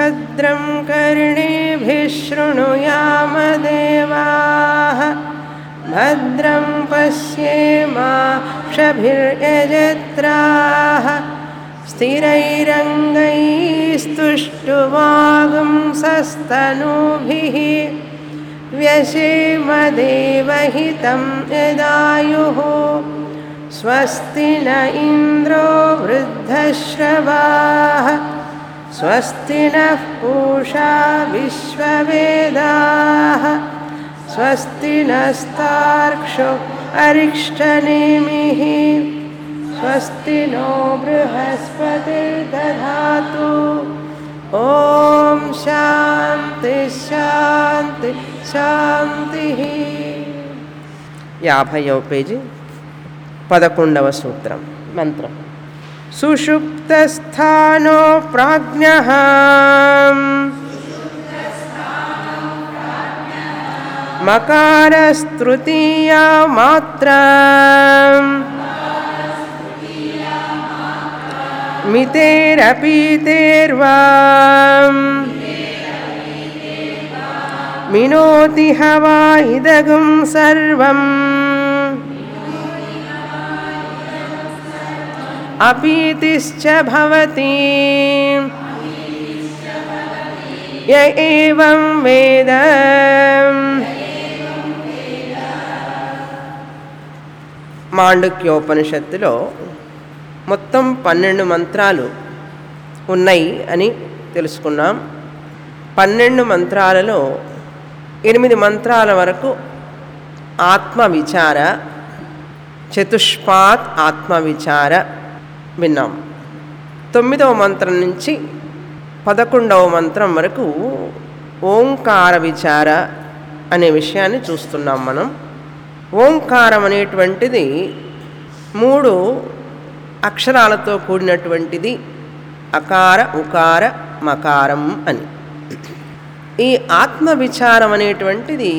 भद्रं कर्णेभिः शृणुयामदेवाः भद्रं पश्येमाक्षभिर्यजत्राः स्थिरैरङ्गैस्तुष्टुवागुंसस्तनूभिः व्यशेमदेवहितं यदायुः स्वस्ति न इन्द्रो वृद्धश्रवाः स्वस्ति नः पूषा विश्ववेदाः स्वस्ति नस्तार्क्ष्यो अरिष्टनेमिः स्वस्ति नो बृहस्पतिर्दधातु ॐ शान्ति शान्ति శాంతిః యాభైవ పేజీ పదకొండవ సూత్రం మంత్రం సుషుప్తస్థానో ప్రాజ్ఞ మకారస్తృతీయా మాత్ర మితేరపీతేర్వా मिनोति हवा इदगुं सर्वम् अपीतिश्च भवति य एवं वेद మాండుక్యోపనిషత్తులో మొత్తం పన్నెండు మంత్రాలు ఉన్నాయి అని తెలుసుకున్నాం పన్నెండు మంత్రాలలో ఎనిమిది మంత్రాల వరకు ఆత్మ విచార చతుష్పాత్ ఆత్మ విచార విన్నాం తొమ్మిదవ మంత్రం నుంచి పదకొండవ మంత్రం వరకు ఓంకార విచార అనే విషయాన్ని చూస్తున్నాం మనం ఓంకారం అనేటువంటిది మూడు అక్షరాలతో కూడినటువంటిది అకార ఉకార మకారం అని ఈ ఆత్మ విచారం అనేటువంటిది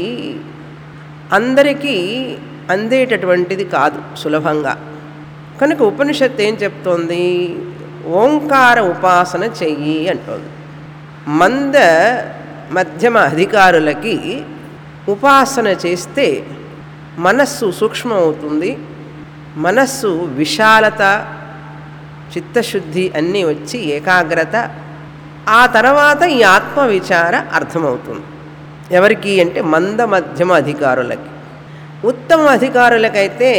అందరికీ అందేటటువంటిది కాదు సులభంగా కనుక ఉపనిషత్తు ఏం చెప్తోంది ఓంకార ఉపాసన చెయ్యి అంటోంది మంద మధ్యమ అధికారులకి ఉపాసన చేస్తే మనస్సు సూక్ష్మమవుతుంది మనస్సు విశాలత చిత్తశుద్ధి అన్నీ వచ్చి ఏకాగ్రత ఆ తర్వాత ఈ ఆత్మ విచార అర్థమవుతుంది ఎవరికి అంటే మంద మధ్యమ అధికారులకి ఉత్తమ అధికారులకైతే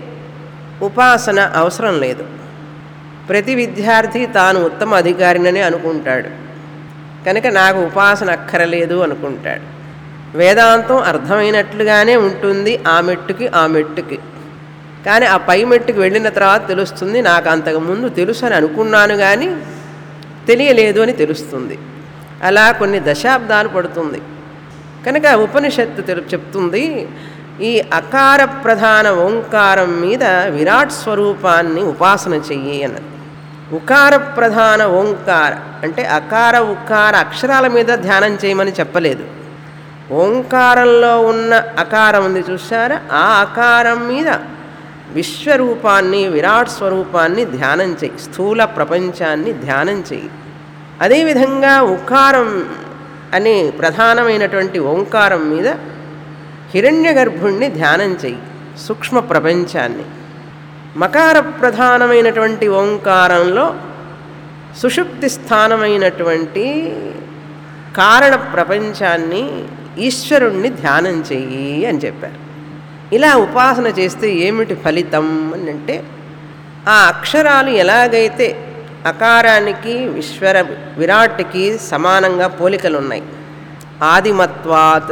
ఉపాసన అవసరం లేదు ప్రతి విద్యార్థి తాను ఉత్తమ అధికారినని అనుకుంటాడు కనుక నాకు ఉపాసన అక్కరలేదు అనుకుంటాడు వేదాంతం అర్థమైనట్లుగానే ఉంటుంది ఆ మెట్టుకి ఆ మెట్టుకి కానీ ఆ పై మెట్టుకి వెళ్ళిన తర్వాత తెలుస్తుంది నాకు అంతకుముందు తెలుసు అని అనుకున్నాను కానీ తెలియలేదు అని తెలుస్తుంది అలా కొన్ని దశాబ్దాలు పడుతుంది కనుక ఉపనిషత్తు తెలు చెప్తుంది ఈ అకార ప్రధాన ఓంకారం మీద విరాట్ స్వరూపాన్ని ఉపాసన చెయ్యి అన్నది ఉకార ప్రధాన ఓంకార అంటే అకార ఉకార అక్షరాల మీద ధ్యానం చేయమని చెప్పలేదు ఓంకారంలో ఉన్న అకారం ఉంది చూసారా ఆ అకారం మీద విశ్వరూపాన్ని విరాట్ స్వరూపాన్ని ధ్యానం చేయి స్థూల ప్రపంచాన్ని ధ్యానం చేయి అదేవిధంగా ఉకారం అనే ప్రధానమైనటువంటి ఓంకారం మీద హిరణ్య గర్భుణ్ణి ధ్యానం చెయ్యి సూక్ష్మ ప్రపంచాన్ని మకార ప్రధానమైనటువంటి ఓంకారంలో సుషుప్తి స్థానమైనటువంటి కారణ ప్రపంచాన్ని ఈశ్వరుణ్ణి ధ్యానం చెయ్యి అని చెప్పారు ఇలా ఉపాసన చేస్తే ఏమిటి ఫలితం అని అంటే ఆ అక్షరాలు ఎలాగైతే అకారానికి విశ్వర విరాట్కి సమానంగా పోలికలు ఉన్నాయి ఆదిమత్వాత్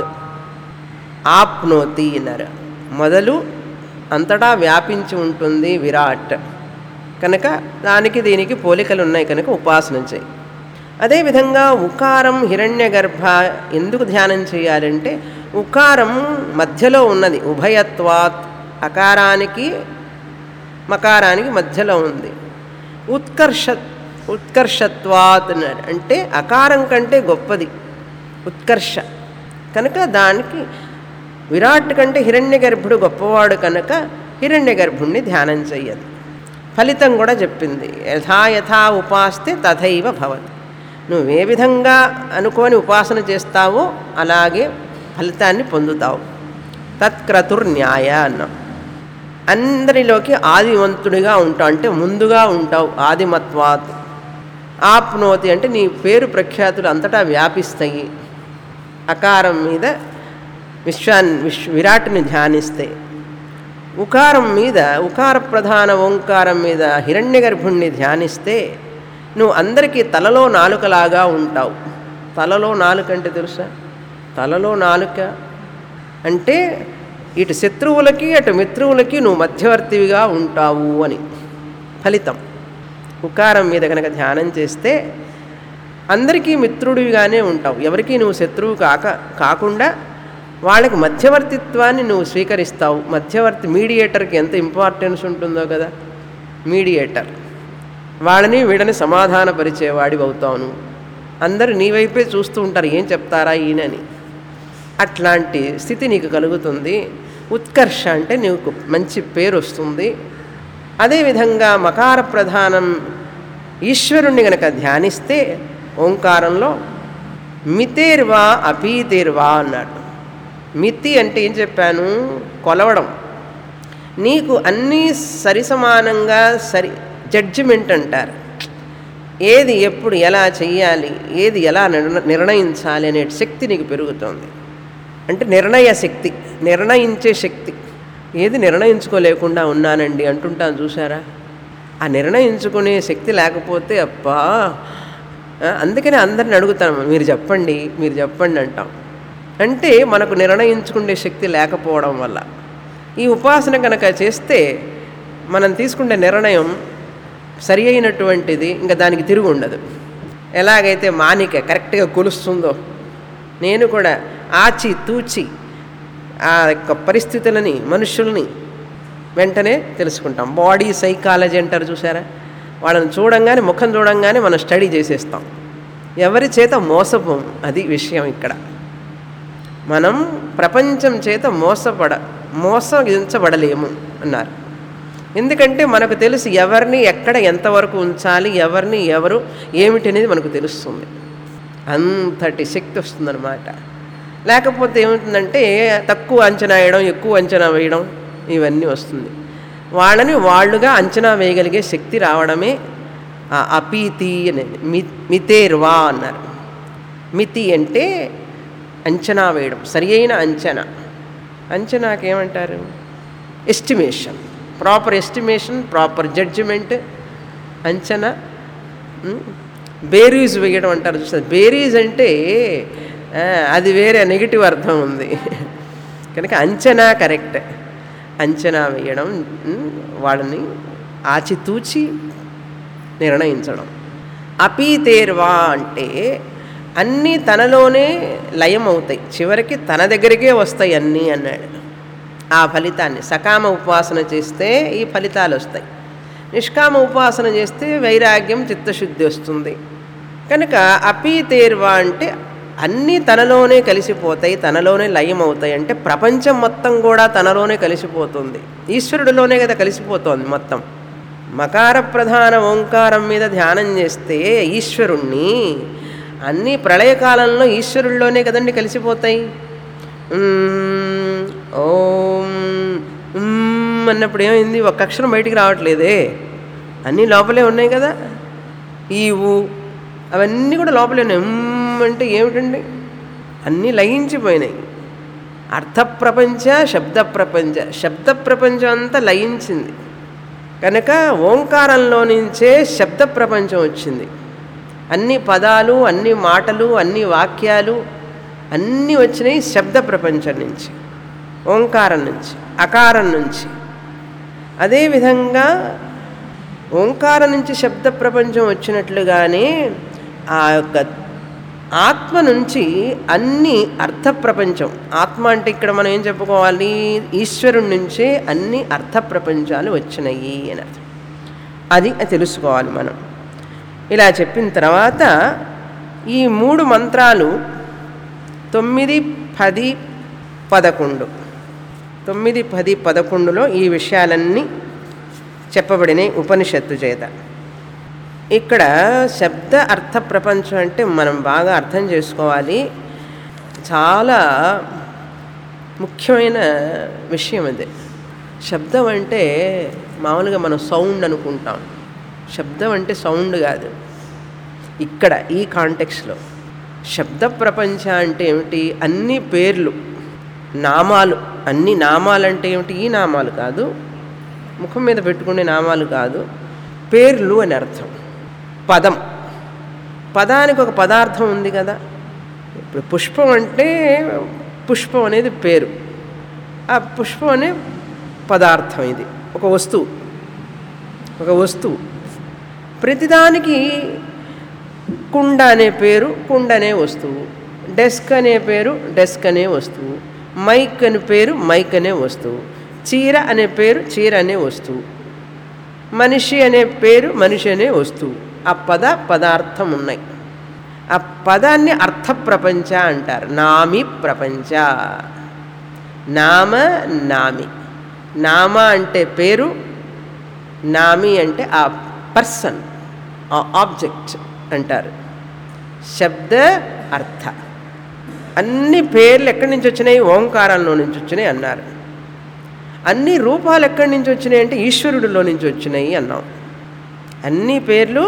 ఆప్నోతి అన్నారు మొదలు అంతటా వ్యాపించి ఉంటుంది విరాట్ కనుక దానికి దీనికి పోలికలు ఉన్నాయి కనుక ఉపాసన చేయి అదేవిధంగా ఉకారం హిరణ్య గర్భ ఎందుకు ధ్యానం చేయాలంటే ఉకారం మధ్యలో ఉన్నది ఉభయత్వాత్ అకారానికి మకారానికి మధ్యలో ఉంది ఉత్కర్ష ఉత్కర్షత్వాత్ అన్నాడు అంటే అకారం కంటే గొప్పది ఉత్కర్ష కనుక దానికి విరాట్ కంటే హిరణ్య గర్భుడు గొప్పవాడు కనుక హిరణ్య గర్భుణ్ణి ధ్యానం చెయ్యదు ఫలితం కూడా చెప్పింది యథా యథా ఉపాస్తే తథైవ భవతి నువ్వు ఏ విధంగా అనుకొని ఉపాసన చేస్తావో అలాగే ఫలితాన్ని పొందుతావు తత్క్రతుర్న్యాయ అన్నాం అందరిలోకి ఆదివంతుడిగా ఉంటావు అంటే ముందుగా ఉంటావు ఆదిమత్వాత్ ఆప్నోతి అంటే నీ పేరు ప్రఖ్యాతులు అంతటా వ్యాపిస్తాయి అకారం మీద విశ్వాన్ విశ్వ విరాట్ని ధ్యానిస్తే ఉకారం మీద ఉకార ప్రధాన ఓంకారం మీద హిరణ్య గర్భుణ్ణి ధ్యానిస్తే నువ్వు అందరికీ తలలో నాలుకలాగా ఉంటావు తలలో నాలుక అంటే తెలుసా తలలో నాలుక అంటే ఇటు శత్రువులకి అటు మిత్రువులకి నువ్వు మధ్యవర్తివిగా ఉంటావు అని ఫలితం ఉకారం మీద కనుక ధ్యానం చేస్తే అందరికీ మిత్రుడిగానే ఉంటావు ఎవరికి నువ్వు శత్రువు కాక కాకుండా వాళ్ళకి మధ్యవర్తిత్వాన్ని నువ్వు స్వీకరిస్తావు మధ్యవర్తి మీడియేటర్కి ఎంత ఇంపార్టెన్స్ ఉంటుందో కదా మీడియేటర్ వాళ్ళని వీడని సమాధానపరిచేవాడివి అవుతావు నువ్వు అందరూ నీ వైపే చూస్తూ ఉంటారు ఏం చెప్తారా ఈయనని అట్లాంటి స్థితి నీకు కలుగుతుంది ఉత్కర్ష అంటే నీకు మంచి పేరు వస్తుంది అదేవిధంగా మకార ప్రధానం ఈశ్వరుణ్ణి గనక ధ్యానిస్తే ఓంకారంలో మితేర్వా అపీతేర్వా అన్నాడు మితి అంటే ఏం చెప్పాను కొలవడం నీకు అన్నీ సరిసమానంగా సరి జడ్జిమెంట్ అంటారు ఏది ఎప్పుడు ఎలా చెయ్యాలి ఏది ఎలా నిర్ణ నిర్ణయించాలి అనే శక్తి నీకు పెరుగుతుంది అంటే నిర్ణయ శక్తి నిర్ణయించే శక్తి ఏది నిర్ణయించుకోలేకుండా ఉన్నానండి అంటుంటాను చూసారా ఆ నిర్ణయించుకునే శక్తి లేకపోతే అబ్బా ఆ, అందుకనే అందరిని అడుగుతాను మీరు చెప్పండి మీరు చెప్పండి అంటాం అంటే మనకు నిర్ణయించుకునే శక్తి లేకపోవడం వల్ల ఈ ఉపాసన కనుక చేస్తే మనం తీసుకునే నిర్ణయం సరి అయినటువంటిది ఇంకా దానికి తిరుగు ఉండదు ఎలాగైతే మానిక కరెక్ట్గా కొలుస్తుందో నేను కూడా ఆచి తూచి ఆ యొక్క పరిస్థితులని మనుషుల్ని వెంటనే తెలుసుకుంటాం బాడీ సైకాలజీ అంటారు చూసారా వాళ్ళని చూడంగానే ముఖం చూడంగానే మనం స్టడీ చేసేస్తాం ఎవరి చేత మోసపోం అది విషయం ఇక్కడ మనం ప్రపంచం చేత మోసపడ మోసగించబడలేము అన్నారు ఎందుకంటే మనకు తెలుసు ఎవరిని ఎక్కడ ఎంతవరకు ఉంచాలి ఎవరిని ఎవరు ఏమిటి అనేది మనకు తెలుస్తుంది అంతటి శక్తి వస్తుందన్నమాట లేకపోతే ఏమవుతుందంటే తక్కువ అంచనా వేయడం ఎక్కువ అంచనా వేయడం ఇవన్నీ వస్తుంది వాళ్ళని వాళ్ళుగా అంచనా వేయగలిగే శక్తి రావడమే ఆ అపీతి అనేది మి మితేర్వా అన్నారు మితి అంటే అంచనా వేయడం సరి అయిన అంచనా అంచనాకేమంటారు estimation proper estimation proper judgement అంచనా ఉమ్, బేరీజ్ వేయడం అంటారు చూస్తారు బేరీజ్ అంటే ఆ, అది వేరే నెగిటివ్ అర్థం ఉంది కనుక అంచనా కరెక్ట్ అంచనా వేయడం ఉమ్, వాళ్ళని ఆచితూచి నిర్ణయించడం అపీతేర్వా అంటే అన్నీ తనలోనే లయం అవుతాయి చివరికి తన దగ్గరికే వస్తాయి అన్నీ అన్నాడు ఆ ఫలితాన్ని సకామ ఉపాసన చేస్తే ఈ ఫలితాలు వస్తాయి నిష్కామ ఉపాసన చేస్తే వైరాగ్యం చిత్తశుద్ధి వస్తుంది కనుక అపీతేర్వా అంటే అన్నీ తనలోనే కలిసిపోతాయి తనలోనే లయం అవుతాయి అంటే ప్రపంచం మొత్తం కూడా తనలోనే కలిసిపోతుంది ఈశ్వరుడిలోనే కదా కలిసిపోతోంది మొత్తం మకార ప్రధాన ఓంకారం మీద ధ్యానం చేస్తే ఈశ్వరుణ్ణి అన్ని ప్రళయకాలంలో ఈశ్వరుల్లోనే కదండి కలిసిపోతాయి ఉమ్, ఓం ఉమ్ అన్నప్పుడు ఏమైంది ఒక అక్షరం బయటికి రావట్లేదే అన్నీ లోపలే ఉన్నాయి కదా ఈ ఊ అవన్నీ కూడా లోపలే ఉన్నాయి ఉమ్ అంటే ఏమిటండి అన్నీ లయించిపోయినాయి అర్థ ప్రపంచ శబ్ద ప్రపంచ శబ్ద ప్రపంచం అంతా లయించింది కనుక ఓంకారంలో నుంచే శబ్ద ప్రపంచం వచ్చింది అన్ని పదాలు అన్ని మాటలు అన్ని వాక్యాలు అన్నీ వచ్చినాయి శబ్ద ప్రపంచం నుంచి ఓంకారం నుంచి అకారం నుంచి అదేవిధంగా ఓంకారం నుంచి శబ్ద ప్రపంచం వచ్చినట్లుగానే ఆ యొక్క ఆత్మ నుంచి అన్ని అర్థ ప్రపంచం ఆత్మ అంటే ఇక్కడ మనం ఏం చెప్పుకోవాలి ఈశ్వరుడి నుంచే అన్ని అర్థ ప్రపంచాలు వచ్చినాయి అని అర్థం అది తెలుసుకోవాలి మనం ఇలా చెప్పిన తర్వాత ఈ మూడు మంత్రాలు తొమ్మిది పది పదకొండు తొమ్మిది పది పదకొండులో ఈ విషయాలన్నీ చెప్పబడినాయి ఉపనిషత్తు చేత ఇక్కడ శబ్ద అర్థ ప్రపంచం అంటే మనం బాగా అర్థం చేసుకోవాలి చాలా ముఖ్యమైన విషయం అది శబ్దం అంటే మామూలుగా మనం సౌండ్ అనుకుంటాం శబ్దం అంటే సౌండ్ కాదు ఇక్కడ ఈ కాంటెక్స్లో శబ్ద ప్రపంచ అంటే ఏమిటి అన్ని పేర్లు నామాలు అన్ని నామాలు అంటే ఏమిటి ఈ నామాలు కాదు ముఖం మీద పెట్టుకునే నామాలు కాదు పేర్లు అని అర్థం పదం పదానికి ఒక పదార్థం ఉంది కదా ఇప్పుడు పుష్పం అంటే పుష్పం అనేది పేరు ఆ పుష్పం అనే పదార్థం ఇది ఒక వస్తువు ఒక వస్తువు ప్రతిదానికి కుండ అనే పేరు కుండ అనే వస్తువు డెస్క్ అనే పేరు డెస్క్ అనే వస్తువు మైక్ అనే పేరు మైక్ అనే వస్తువు చీర అనే పేరు చీర అనే వస్తువు మనిషి అనే పేరు మనిషి అనే వస్తువు ఆ పద పదార్థం ఉన్నాయి ఆ పదాన్ని అర్థ ప్రపంచ అంటారు నామి ప్రపంచ నామ నామి నామ అంటే పేరు నామి అంటే ఆ పర్సన్ ఆ ఆబ్జెక్ట్ అంటారు శబ్ద అర్థ అన్ని పేర్లు ఎక్కడి నుంచి వచ్చినాయి ఓంకారంలో నుంచి వచ్చినాయి అన్నారు అన్ని రూపాలు ఎక్కడి నుంచి వచ్చినాయి అంటే ఈశ్వరుడిలో నుంచి వచ్చినాయి అన్నాం అన్ని పేర్లు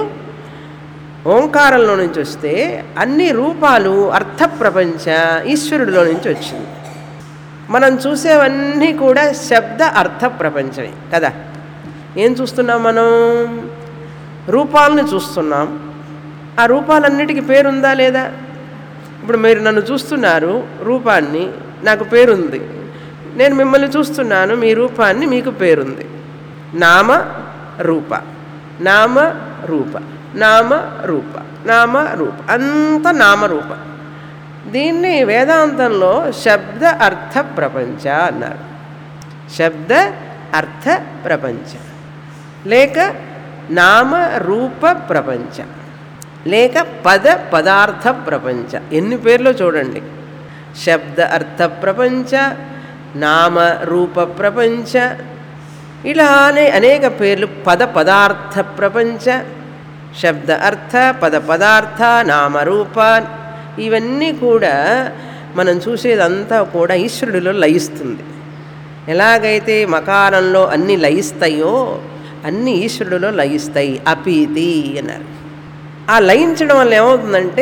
ఓంకారంలో నుంచి వస్తే అన్ని రూపాలు అర్థ ప్రపంచ ఈశ్వరుడిలో నుంచి వచ్చింది మనం చూసేవన్నీ కూడా శబ్ద అర్థ ప్రపంచమే కదా ఏం చూస్తున్నాం మనం రూపాలను చూస్తున్నాం ఆ రూపాలన్నిటికీ పేరుందా లేదా ఇప్పుడు మీరు నన్ను చూస్తున్నారు రూపాన్ని నాకు పేరుంది నేను మిమ్మల్ని చూస్తున్నాను మీ రూపాన్ని మీకు పేరుంది నామ రూప నామ రూప నామ రూప నామ రూప అంత నామరూప దీన్ని వేదాంతంలో శబ్ద అర్థ ప్రపంచ అన్నారు శబ్ద అర్థ ప్రపంచ లేక నామ రూప ప్రపంచ లేక పద పదార్థ ప్రపంచ ఎన్ని పేర్లు చూడండి శబ్ద అర్థ ప్రపంచ నామ రూప ప్రపంచ ఇలానే అనేక పేర్లు పద పదార్థ ప్రపంచ శబ్ద అర్థ పద పదార్థ నామరూప ఇవన్నీ కూడా మనం చూసేదంతా కూడా ఈశ్వరుడిలో లయిస్తుంది ఎలాగైతే మకారంలో అన్ని లయిస్తాయో అన్ని ఈశ్వరుడిలో లయిస్తాయి అపీతి అన్నారు ఆ లయించడం వల్ల ఏమవుతుందంటే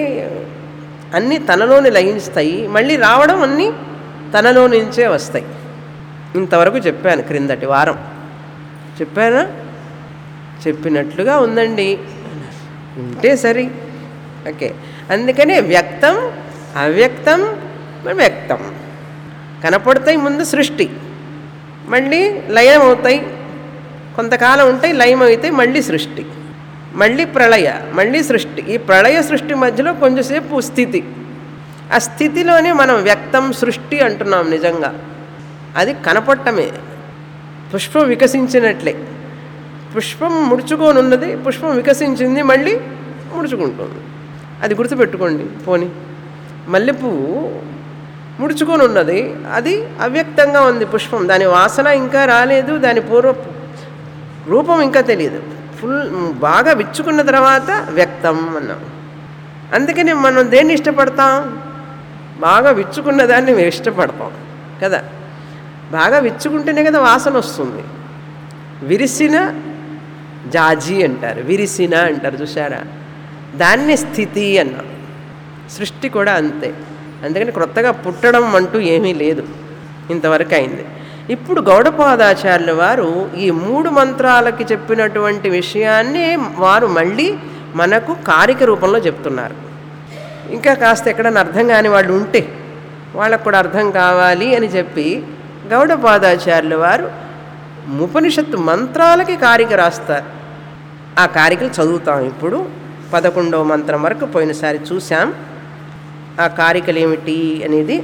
అన్నీ తనలోని లయిస్తాయి మళ్ళీ రావడం అన్నీ తనలో నుంచే వస్తాయి ఇంతవరకు చెప్పాను క్రిందటి వారం చెప్పానా చెప్పినట్లుగా ఉందండి ఉంటే సరి ఓకే అందుకనే వ్యక్తం అవ్యక్తం వ్యక్తం కనపడతాయి ముందు సృష్టి మళ్ళీ లయం అవుతాయి కొంతకాలం ఉంటాయి లయం అవుతాయి మళ్ళీ సృష్టి మళ్ళీ ప్రళయ మళ్ళీ సృష్టి ఈ ప్రళయ సృష్టి మధ్యలో కొంచెంసేపు స్థితి ఆ స్థితిలోనే మనం వ్యక్తం సృష్టి అంటున్నాం నిజంగా అది కనపడటమే పుష్పం వికసించినట్లే పుష్పం ముడుచుకొని ఉన్నది పుష్పం వికసించింది మళ్ళీ ముడుచుకుంటుంది అది గుర్తుపెట్టుకోండి పోని మల్లెపువ్వు ముడుచుకొని ఉన్నది అది అవ్యక్తంగా ఉంది పుష్పం దాని వాసన ఇంకా రాలేదు దాని పూర్వ రూపం ఇంకా తెలియదు ఫుల్ బాగా విచ్చుకున్న తర్వాత వ్యక్తం అన్నాం అందుకని మనం దేన్ని ఇష్టపడతాం బాగా విచ్చుకున్న దాన్ని మేము ఇష్టపడతాం కదా బాగా విచ్చుకుంటేనే కదా వాసన వస్తుంది విరిసిన జాజీ అంటారు విరిసిన అంటారు చూసారా దాన్ని స్థితి అన్నాం సృష్టి కూడా అంతే అందుకని క్రొత్తగా పుట్టడం అంటూ ఏమీ లేదు ఇంతవరకు అయింది ఇప్పుడు గౌడపాదాచార్యుల వారు ఈ మూడు మంత్రాలకి చెప్పినటువంటి విషయాన్ని వారు మళ్ళీ మనకు కారిక రూపంలో చెప్తున్నారు ఇంకా కాస్త ఎక్కడన్నా అర్థం కాని వాళ్ళు ఉంటే వాళ్ళకు కూడా అర్థం కావాలి అని చెప్పి గౌడపాదాచార్యుల వారు ఉపనిషత్తు మంత్రాలకి కారిక రాస్తారు ఆ కారికలు చదువుతాం ఇప్పుడు పదకొండవ మంత్రం వరకు పోయినసారి చూసాం ఆ కారికలు ఏమిటి అనేది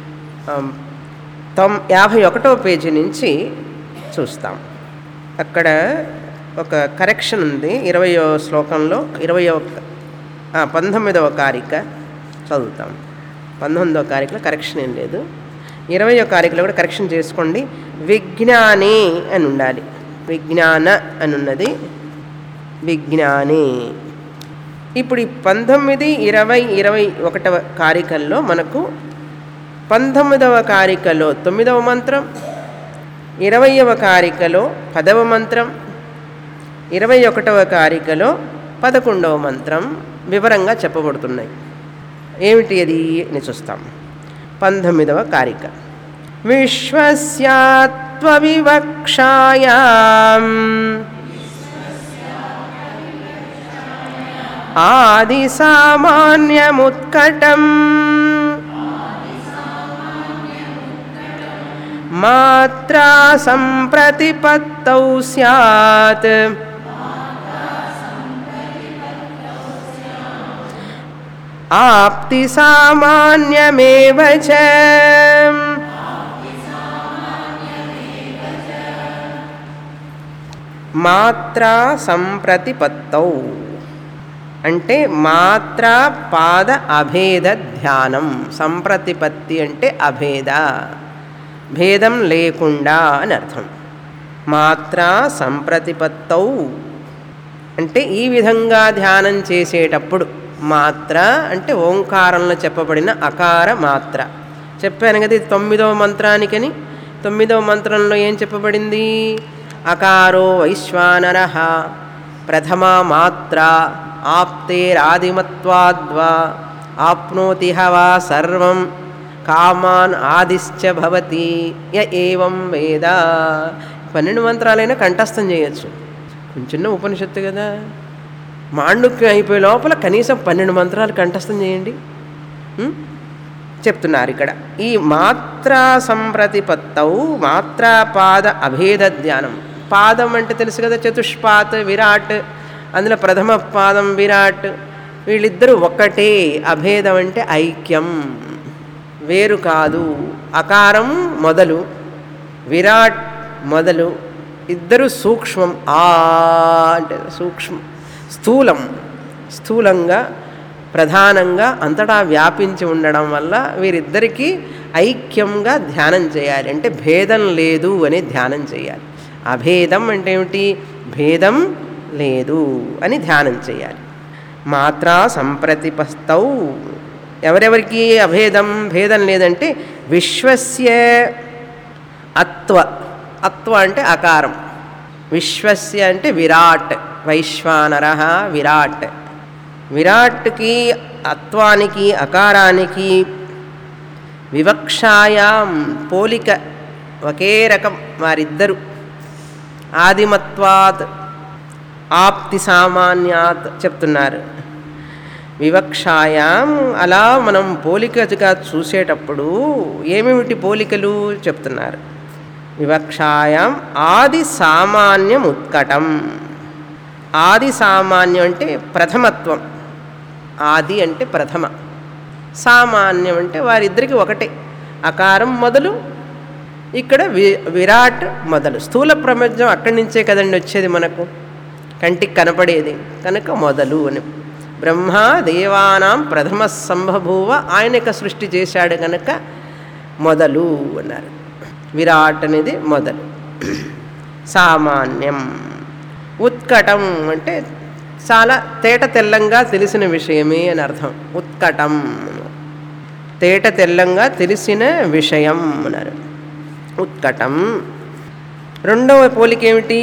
తొమ్ యాభై ఒకటవ పేజీ నుంచి చూస్తాం అక్కడ ఒక కరెక్షన్ ఉంది ఇరవయో శ్లోకంలో ఇరవయో పంతొమ్మిదవ కారిక చదువుతాం పంతొమ్మిదవ కారికలో కరెక్షన్ ఏం లేదు ఇరవయో కారికలో కూడా కరెక్షన్ చేసుకోండి విజ్ఞాని అని ఉండాలి విజ్ఞాన అని ఉన్నది విజ్ఞానే ఇప్పుడు ఈ పంతొమ్మిది ఇరవై ఇరవై ఒకటవ కారికల్లో మనకు పంతొమ్మిదవ కారికలో తొమ్మిదవ మంత్రం ఇరవయవ కారికలో పదవ మంత్రం ఇరవై ఒకటవ కారికలో పదకొండవ మంత్రం వివరంగా చెప్పబడుతున్నాయి ఏమిటి అది అని చూస్తాం పంతొమ్మిదవ కారిక విశ్వస్యాత్వవివక్షాయా ఆది సామాన్యముత్కటం మాత్రా సంప్రతిపత్తౌ స్యాత్ ఆప్తి సామాన్యమేవ చ మాత్రా సంప్రతిపత్తౌ అంటే మాత్ర పాద అభేద ధ్యానం సంప్రతిపత్తి అంటే అభేద భేదం లేకుండా అని అర్థం మాత్ర సంప్రతిపత్తౌ అంటే ఈ విధంగా ధ్యానం చేసేటప్పుడు మాత్ర అంటే ఓంకారంలో చెప్పబడిన అకార మాత్ర చెప్పాను కదా ఇది తొమ్మిదవ మంత్రానికని తొమ్మిదవ మంత్రంలో ఏం చెప్పబడింది అకారో వైశ్వానర ప్రథమా మాత్ర ఆప్తేరాదిమత్వాద్వా ఆప్నోతి వా సర్వం కామాన్ ఆదిశ్చ భవతి య ఏవం వేద పన్నెండు మంత్రాలైనా కంఠస్థం చేయొచ్చు కొంచెం ఉపనిషత్తు కదా మాండుక్యం అయిపోయే లోపల కనీసం పన్నెండు మంత్రాలు కంఠస్థం చేయండి ఉం? చెప్తున్నారు ఇక్కడ ఈ మాత్రా సంప్రతిపత్తౌ మాత్రా పాద అభేద ధ్యానం పాదం అంటే తెలుసు కదా చతుష్పాత్ విరాట్ అందులో ప్రథమ పాదం విరాట్ వీళ్ళిద్దరూ ఒక్కటే అభేదం అంటే ఐక్యం వేరు కాదు అకారం మొదలు విరాట్ మొదలు ఇద్దరు సూక్ష్మం ఆ అంటే సూక్ష్మం స్థూలం స్థూలంగా ప్రధానంగా అంతటా వ్యాపించి ఉండడం వల్ల వీరిద్దరికీ ఐక్యంగా ధ్యానం చేయాలి అంటే భేదం లేదు అని ధ్యానం చేయాలి అభేదం అంటే ఏమిటి భేదం లేదు అని ధ్యానం చేయాలి మాత్రా సంప్రతిపస్తౌ ఎవరెవరికి అభేదం భేదం లేదంటే విశ్వస్య అత్వ అత్వ అంటే అకారం విశ్వస్య అంటే విరాట్ వైశ్వానర విరాట్ విరాట్కి అత్వానికి అకారానికి వివక్షాయాం పోలిక ఒకే రకం వారిద్దరు ఆదిమత్వాత్ ఆప్తి సామాన్యాత్ చెప్తున్నారు వివక్షాయాం అలా మనం పోలికగా చూసేటప్పుడు ఏమేమిటి పోలికలు చెప్తున్నారు వివక్షాయాం ఆది సామాన్యం ఉత్కటం ఆది సామాన్యం అంటే ప్రథమత్వం ఆది అంటే ప్రథమ సామాన్యం అంటే వారిద్దరికి ఒకటే అకారం మొదలు ఇక్కడ వి విరాట్ మొదలు స్థూల ప్రపంచం అక్కడి నుంచే కదండి వచ్చేది మనకు కంటికి కనపడేది కనుక మొదలు అని బ్రహ్మ దేవానాం ప్రథమ సంభభూవ ఆయనక సృష్టి చేశాడు కనుక మొదలు అన్నారు విరాట్ అనేది మొదలు సామాన్యం ఉత్కటం అంటే చాలా తేట తెల్లంగా తెలిసిన విషయమే అని అర్థం ఉత్కటం తేట తెల్లంగా తెలిసిన విషయం అన్నారు ఉత్కటం రెండవ పోలిక ఏమిటి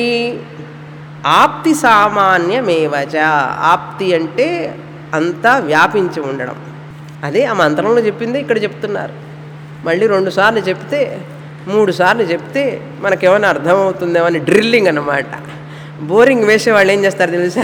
ఆప్తి సామాన్యమేవచ ఆప్తి అంటే అంతా వ్యాపించి ఉండడం అదే ఆ మంత్రంలో చెప్పింది ఇక్కడ చెప్తున్నారు మళ్ళీ రెండు సార్లు చెప్తే మూడు సార్లు చెప్తే మనకేమైనా అర్థమవుతుందేమో అని డ్రిల్లింగ్ అన్నమాట బోరింగ్ వేసే వాళ్ళు ఏం చేస్తారు తెలుసా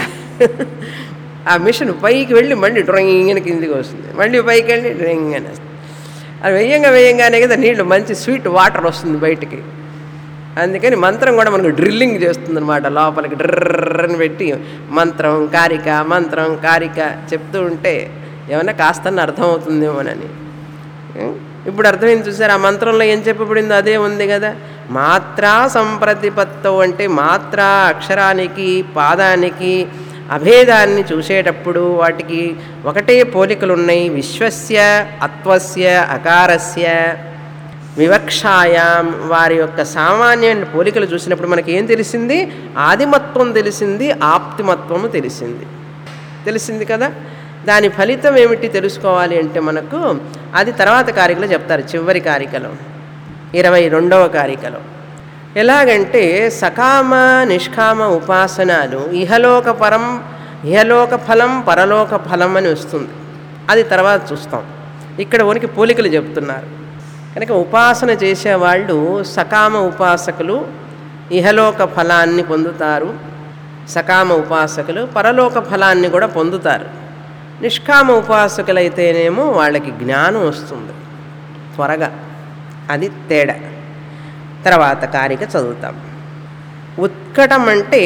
ఆ మిషన్ పైకి వెళ్ళి మళ్ళీ డ్రాయింగ్ అని కిందికి వస్తుంది మళ్ళీ పైకి వెళ్ళి డ్రాయింగ్ అని వస్తుంది అది వేయంగా వేయంగానే కదా నీళ్ళు మంచి స్వీట్ వాటర్ వస్తుంది బయటికి అందుకని మంత్రం కూడా మనకు డ్రిల్లింగ్ చేస్తుంది అనమాట లోపలికి డ్రర్రని పెట్టి మంత్రం కారిక మంత్రం కారిక చెప్తూ ఉంటే ఏమన్నా కాస్తన్న అర్థమవుతుందేమోనని ఉం? ఇప్పుడు అర్థమైంది చూసారు ఆ మంత్రంలో ఏం చెప్పబడిందో అదే ఉంది కదా మాత్రా సంప్రతిపత్తవు అంటే మాత్రా అక్షరానికి పాదానికి అభేదాన్ని చూసేటప్పుడు వాటికి ఒకటే పోలికలు ఉన్నాయి విశ్వస్య అత్వస్య అకారస్య వివక్షాయాం వారి యొక్క సామాన్య పోలికలు చూసినప్పుడు మనకి ఏం తెలిసింది ఆదిమత్వం తెలిసింది ఆప్తిమత్వము తెలిసింది తెలిసింది కదా దాని ఫలితం ఏమిటి తెలుసుకోవాలి అంటే మనకు అది తర్వాత కారికలో చెప్తారు చివరి కారికలో ఇరవై రెండవ కారికలో ఎలాగంటే సకామ నిష్కామ ఉపాసనాలు ఇహలోక పరం ఇహలోక ఫలం పరలోక ఫలం అని వస్తుంది అది తర్వాత చూస్తాం ఇక్కడ ఉనికి పోలికలు చెప్తున్నారు కనుక ఉపాసన చేసేవాళ్ళు సకామ ఉపాసకులు ఇహలోక ఫలాన్ని పొందుతారు సకామ ఉపాసకులు పరలోక ఫలాన్ని కూడా పొందుతారు నిష్కామ ఉపాసకులైతేనేమో వాళ్ళకి జ్ఞానం వస్తుంది త్వరగా అది తేడా తర్వాత కారిక చదువుతాం ఉత్కటం అంటే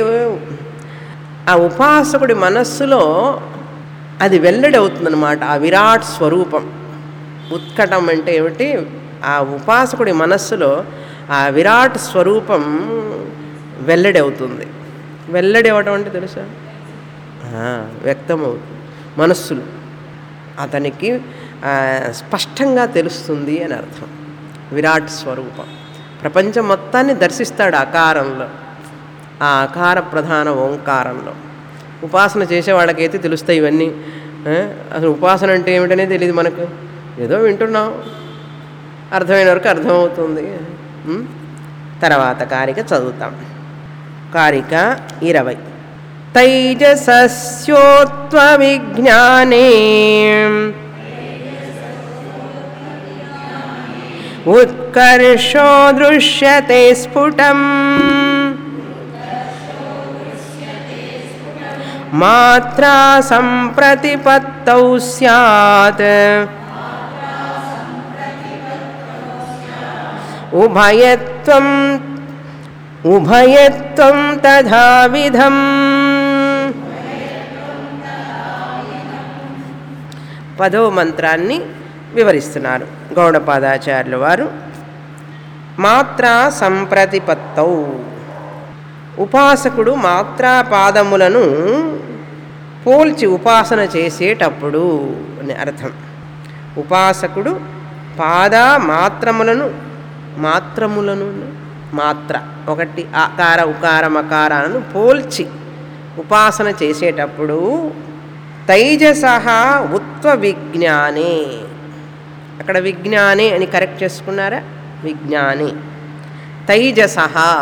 ఆ ఉపాసకుడి మనస్సులో అది వెల్లడి అవుతుందన్నమాట ఆ విరాట్ స్వరూపం ఉత్కటం అంటే ఏమిటి ఆ ఉపాసకుడి మనస్సులో ఆ విరాట్ స్వరూపం వెల్లడి అవుతుంది వెల్లడి అవ్వటం అంటే తెలుసా ఆ, వ్యక్తమవుతుంది మనస్సులో అతనికి ఆ, స్పష్టంగా తెలుస్తుంది అని అర్థం విరాట్ స్వరూపం ప్రపంచం మొత్తాన్ని దర్శిస్తాడు ఆకారంలో ఆ ఆకార ప్రధాన ఓంకారంలో ఉపాసన చేసే వాళ్ళకైతే తెలుస్తాయి ఇవన్నీ ఆ, అసలు ఉపాసన అంటే ఏమిటనే తెలియదు మనకు ఏదో వింటున్నాం అర్థమైన వరకు అర్థమవుతుంది ఉం? తర్వాత కారిక చదువుతాం కారిక ఇరవై తైజసస్యోత్వ విజ్ఞానే ఉత్కర్షో దృశ్యతే స్ఫుటం మాత్రా సంప్రతిపత్తౌ స్యాత్ ఉభయత్వం ఉభయత్వం తథావిధం పదో మంత్రాన్ని వివరిస్తున్నారు గౌడపాదాచార్యుల వారు మాత్రా సంప్రతిపత్తౌ ఉపాసకుడు మాత్రా పాదములను పోల్చి ఉపాసన చేసేటప్పుడు అని అర్థం ఉపాసకుడు పాద మాత్రములను మాత్రములను మాత్ర ఒకటి ఆకార ఉకార మకారాలను పోల్చి ఉపాసన చేసేటప్పుడు తైజస ఉత్వ విజ్ఞానే అక్కడ విజ్ఞానే అని కరెక్ట్ చేసుకున్నారా విజ్ఞానే తైజస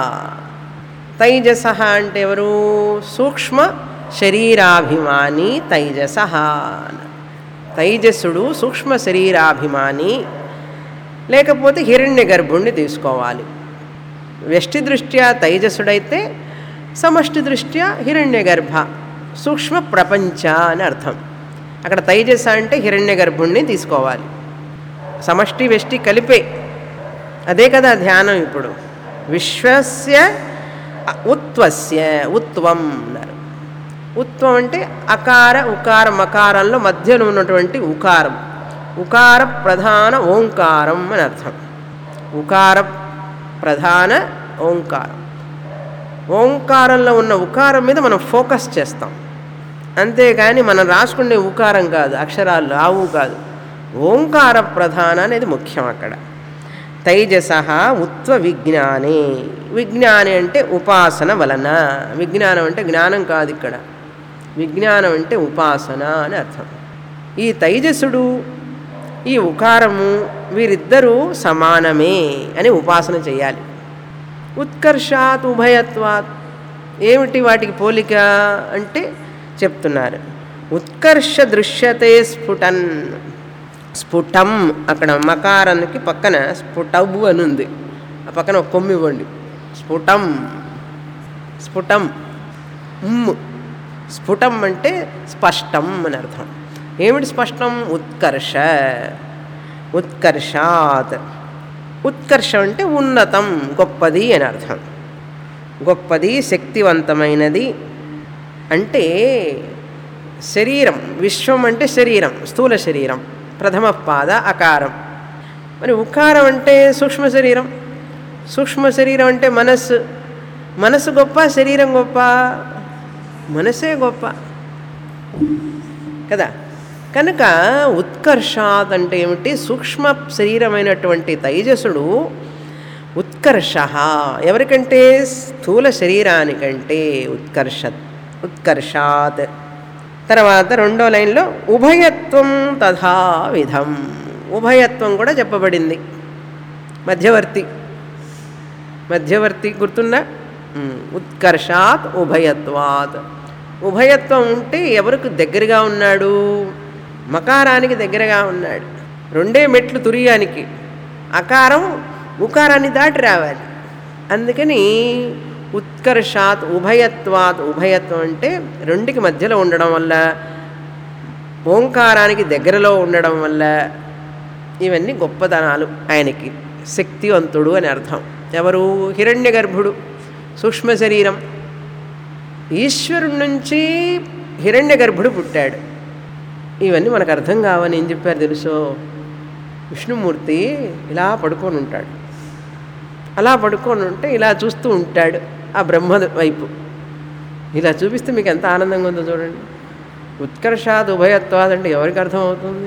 తైజస అంటే ఎవరు సూక్ష్మ శరీరాభిమాని తైజస తైజసుడు సూక్ష్మ శరీరాభిమాని లేకపోతే హిరణ్య గర్భుణ్ణి తీసుకోవాలి వ్యష్టి దృష్ట్యా తైజసుడైతే సమష్టి దృష్ట్యా హిరణ్య గర్భ సూక్ష్మ ప్రపంచ అని అర్థం అక్కడ తైజస అంటే హిరణ్య గర్భుణ్ణి తీసుకోవాలి సమష్టి వెష్టి కలిపే అదే కదా ధ్యానం ఇప్పుడు విశ్వస్య ఉత్వస్య ఉత్వం అన్నారు ఉత్వం అంటే అకార ఉకార మకారంలో మధ్యలో ఉన్నటువంటి ఉకారం ఉకార ప్రధాన ఓంకారం అని అర్థం ఉకార ప్రధాన ఓంకారం ఓంకారంలో ఉన్న ఉకారం మీద మనం ఫోకస్ చేస్తాం అంతేగాని మనం రాసుకునే ఉకారం కాదు అక్షరాలు ఆవు కాదు ఓంకార ప్రధాన అనేది ముఖ్యం అక్కడ తైజస ఉత్వ విజ్ఞానే విజ్ఞాని అంటే ఉపాసన వలన విజ్ఞానం అంటే జ్ఞానం కాదు ఇక్కడ విజ్ఞానం అంటే ఉపాసన అని అర్థం ఈ తైజసుడు ఈ ఉకారము వీరిద్దరూ సమానమే అని ఉపాసన చేయాలి ఉత్కర్షాత్ ఉభయత్వాత్ ఏమిటి వాటికి పోలిక అంటే చెప్తున్నారు ఉత్కర్ష దృశ్యతే స్ఫుటన్ స్ఫుటం అక్కడ మకారానికి పక్కన స్ఫుటవు అని ఉంది ఆ పక్కన ఒక కొమ్మి ఇవ్వండి స్ఫుటం స్ఫుటం ఉమ్ స్ఫుటం అంటే స్పష్టం అని అర్థం ఏమిటి స్పష్టం ఉత్కర్ష ఉత్కర్షాత్ ఉత్కర్షం అంటే ఉన్నతం గొప్పది అని అర్థం గొప్పది శక్తివంతమైనది అంటే శరీరం విశ్వం అంటే శరీరం స్థూల శరీరం ప్రథమ పాద అకారం మరి ఉకారం అంటే సూక్ష్మ శరీరం సూక్ష్మ శరీరం అంటే మనస్సు మనసు గొప్ప శరీరం గొప్ప మనసే గొప్ప కదా కనుక ఉత్కర్షాత్ అంటే ఏమిటి సూక్ష్మ శరీరమైనటువంటి తైజసుడు ఉత్కర్ష ఎవరికంటే స్థూల శరీరానికంటే ఉత్కర్ష ఉత్కర్షాత్ తర్వాత రెండో లైన్లో ఉభయత్వం తథా విధం ఉభయత్వం కూడా చెప్పబడింది మధ్యవర్తి మధ్యవర్తి గుర్తుందా ఉమ్, ఉత్కర్షాత్ ఉభయత్వాత్ ఉభయత్వం ఉంటే ఎవరికి దగ్గరగా ఉన్నాడు మకారానికి దగ్గరగా ఉన్నాడు రెండే మెట్లు తురియానికి అకారం ఉకారాన్ని దాటి రావాలి అందుకని ఉత్కర్షాత్ ఉభయత్వాత్ ఉభయత్వం అంటే రెండుకి మధ్యలో ఉండడం వల్ల ఓంకారానికి దగ్గరలో ఉండడం వల్ల ఇవన్నీ గొప్పతనాలు ఆయనకి శక్తివంతుడు అని అర్థం ఎవరు హిరణ్య గర్భుడు సూక్ష్మ శరీరం ఈశ్వరుడి నుంచి హిరణ్య గర్భుడు పుట్టాడు ఇవన్నీ మనకు అర్థం కావని ఏం చెప్పారు తెలుసో విష్ణుమూర్తి ఇలా పడుకొని ఉంటాడు అలా పడుకొని ఉంటే ఇలా చూస్తూ ఉంటాడు ఆ బ్రహ్మ వైపు ఇలా చూపిస్తే మీకు ఎంత ఆనందంగా ఉందో చూడండి ఉత్కర్షాద్ ఉభయత్వాద్ అంటే ఎవరికి అర్థమవుతుంది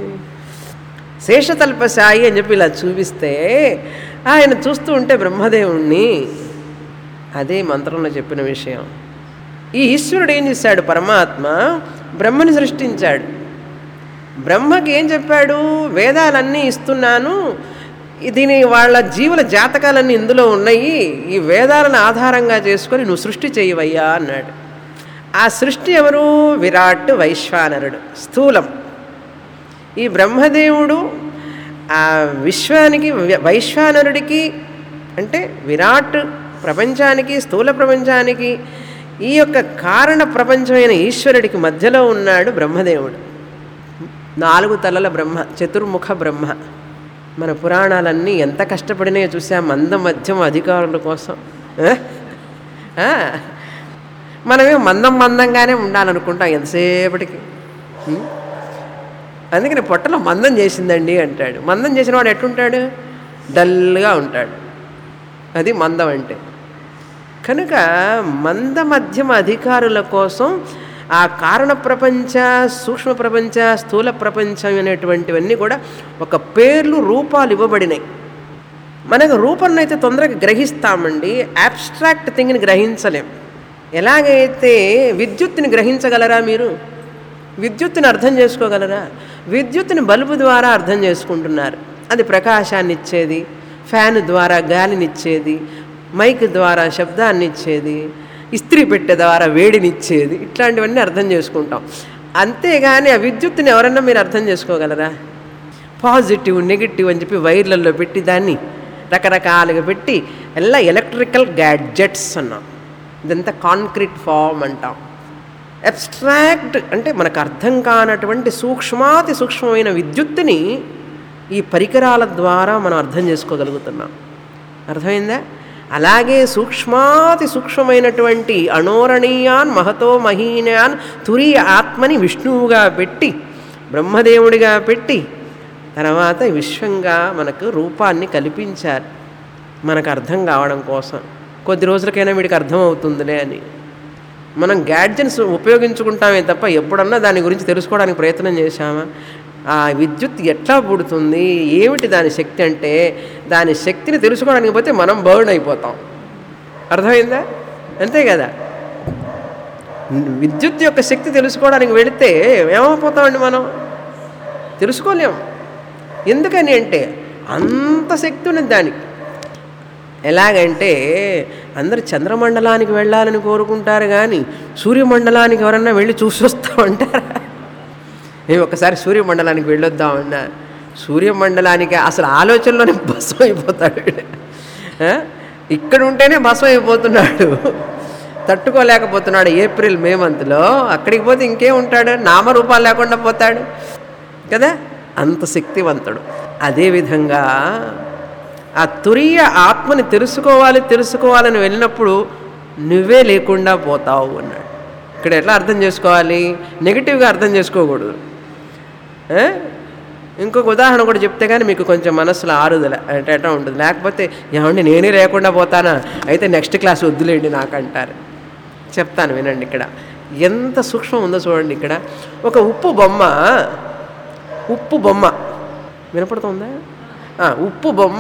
శేషతల్పశాయి అని చెప్పి ఇలా చూపిస్తే ఆయన చూస్తూ ఉంటే బ్రహ్మదేవుణ్ణి అదే మంత్రంలో చెప్పిన విషయం ఈ ఈశ్వరుడు ఏం చేశాడు పరమాత్మ బ్రహ్మని సృష్టించాడు బ్రహ్మకి ఏం చెప్పాడు వేదాలన్నీ ఇస్తున్నాను దీని వాళ్ళ జీవుల జాతకాలన్నీ ఇందులో ఉన్నాయి ఈ వేదాలను ఆధారంగా చేసుకొని నువ్వు సృష్టి చేయవయ్యా అన్నాడు ఆ సృష్టి ఎవరు విరాట్ వైశ్వానరుడు స్థూలం ఈ బ్రహ్మదేవుడు ఆ విశ్వానికి వి- వైశ్వానరుడికి అంటే విరాట్ ప్రపంచానికి స్థూల ప్రపంచానికి ఈ యొక్క కారణ ప్రపంచమైన ఈశ్వరుడికి మధ్యలో ఉన్నాడు బ్రహ్మదేవుడు నాలుగు తలల బ్రహ్మ చతుర్ముఖ బ్రహ్మ మన పురాణాలన్నీ ఎంత కష్టపడినాయో చూసాం మంద మధ్యం అధికారుల కోసం ఆ? ఆ. మనమే మందం మందంగానే ఉండాలనుకుంటాం ఎంతసేపటికి ఉం? అందుకని పొట్టలో మందం చేసిందండి అంటాడు మందం చేసిన వాడు ఎట్లుంటాడు డల్గా ఉంటాడు అది మందం అంటే కనుక మంద మధ్యమ అధికారుల కోసం ఆ కారణ ప్రపంచ సూక్ష్మ ప్రపంచ స్థూల ప్రపంచం అనేటువంటివన్నీ కూడా ఒక పేర్లు రూపాలు ఇవ్వబడినాయి మనకు రూపంలో అయితే తొందరగా గ్రహిస్తామండి అబ్స్ట్రాక్ట్ థింగ్ని గ్రహించలేం ఎలాగైతే విద్యుత్తుని గ్రహించగలరా మీరు విద్యుత్తుని అర్థం చేసుకోగలరా విద్యుత్తుని బల్బు ద్వారా అర్థం చేసుకుంటున్నారు అది ప్రకాశాన్ని ఇచ్చేది ఫ్యాన్ ద్వారా గాలినిచ్చేది మైక్ ద్వారా శబ్దాన్ని ఇచ్చేది ఇస్త్రీ పెట్టె ద్వారా వేడినిచ్చేది ఇట్లాంటివన్నీ అర్థం చేసుకుంటాం అంతేగాని ఆ విద్యుత్తుని ఎవరన్నా మీరు అర్థం చేసుకోగలరా పాజిటివ్ నెగిటివ్ అని చెప్పి వైర్లలో పెట్టి దాన్ని రకరకాలుగా పెట్టి ఎలా ఎలక్ట్రికల్ గ్యాడ్జెట్స్ అన్నాం ఇదంతా కాంక్రీట్ ఫామ్ అంటాం అబ్స్ట్రాక్ట్ అంటే మనకు అర్థం కానటువంటి సూక్ష్మాతి సూక్ష్మమైన విద్యుత్తుని ఈ పరికరాల ద్వారా మనం అర్థం చేసుకోగలుగుతున్నాం అర్థమైందా అలాగే సూక్ష్మాతి సూక్ష్మమైనటువంటి అణోరణీయాన్ మహతో మహీనాన్ తురియ ఆత్మని విష్ణువుగా పెట్టి బ్రహ్మదేవుడిగా పెట్టి తర్వాత విశ్వంగా మనకు రూపాన్ని కల్పించారు మనకు అర్థం కావడం కోసం కొద్ది రోజులకైనా వీడికి అర్థమవుతుందిలే అని మనం గ్యాడ్జెట్స్ ఉపయోగించుకుంటామే తప్ప ఎప్పుడన్నా దాని గురించి తెలుసుకోవడానికి ప్రయత్నం చేశామా ఆ విద్యుత్ ఎట్లా పుడుతుంది ఏమిటి దాని శక్తి అంటే దాని శక్తిని తెలుసుకోవడానికి పోతే మనం బర్న్ అయిపోతాం అర్థమైందా అంతే కదా విద్యుత్ యొక్క శక్తి తెలుసుకోవడానికి వెళితే ఏమైపోతామండి మనం తెలుసుకోలేము ఎందుకని అంటే అంత శక్తి ఉన్నది దానికి ఎలాగంటే అందరు చంద్రమండలానికి వెళ్ళాలని కోరుకుంటారు కానీ సూర్యమండలానికి ఎవరన్నా వెళ్ళి చూసి వస్తామంటారా మేము ఒకసారి సూర్యమండలానికి వెళ్ళొద్దామన్నా సూర్యమండలానికి అసలు ఆలోచనలోనే భస్మం అయిపోతాడు వీడు. ఆ? ఇక్కడ ఉంటేనే భస్మం అయిపోతున్నాడు తట్టుకోలేకపోతున్నాడు ఏప్రిల్ మే మంత్లో అక్కడికి పోతే ఇంకేం ఉంటాడు నామరూపాలు లేకుండా పోతాడు కదా అంత శక్తివంతుడు అదేవిధంగా ఆ తురియ ఆత్మని తెలుసుకోవాలి తెలుసుకోవాలని వెళ్ళినప్పుడు నువ్వే లేకుండా పోతావు అన్నాడు ఇక్కడ ఎట్లా అర్థం చేసుకోవాలి నెగిటివ్గా అర్థం చేసుకోకూడదు ఆ? ఇంకొక ఉదాహరణ కూడా చెప్తే కానీ మీకు కొంచెం మనసులో ఆరుదల అంటే ఎట్లా ఉంటుంది లేకపోతే ఏమండి నేనే లేకుండా పోతానా అయితే నెక్స్ట్ క్లాస్ వద్దులేండి నాకంటారు చెప్తాను వినండి ఇక్కడ ఎంత సూక్ష్మం ఉందో చూడండి ఇక్కడ ఒక ఉప్పు బొమ్మ ఉప్పు బొమ్మ వినపడుతుందా ఆ, ఉప్పు బొమ్మ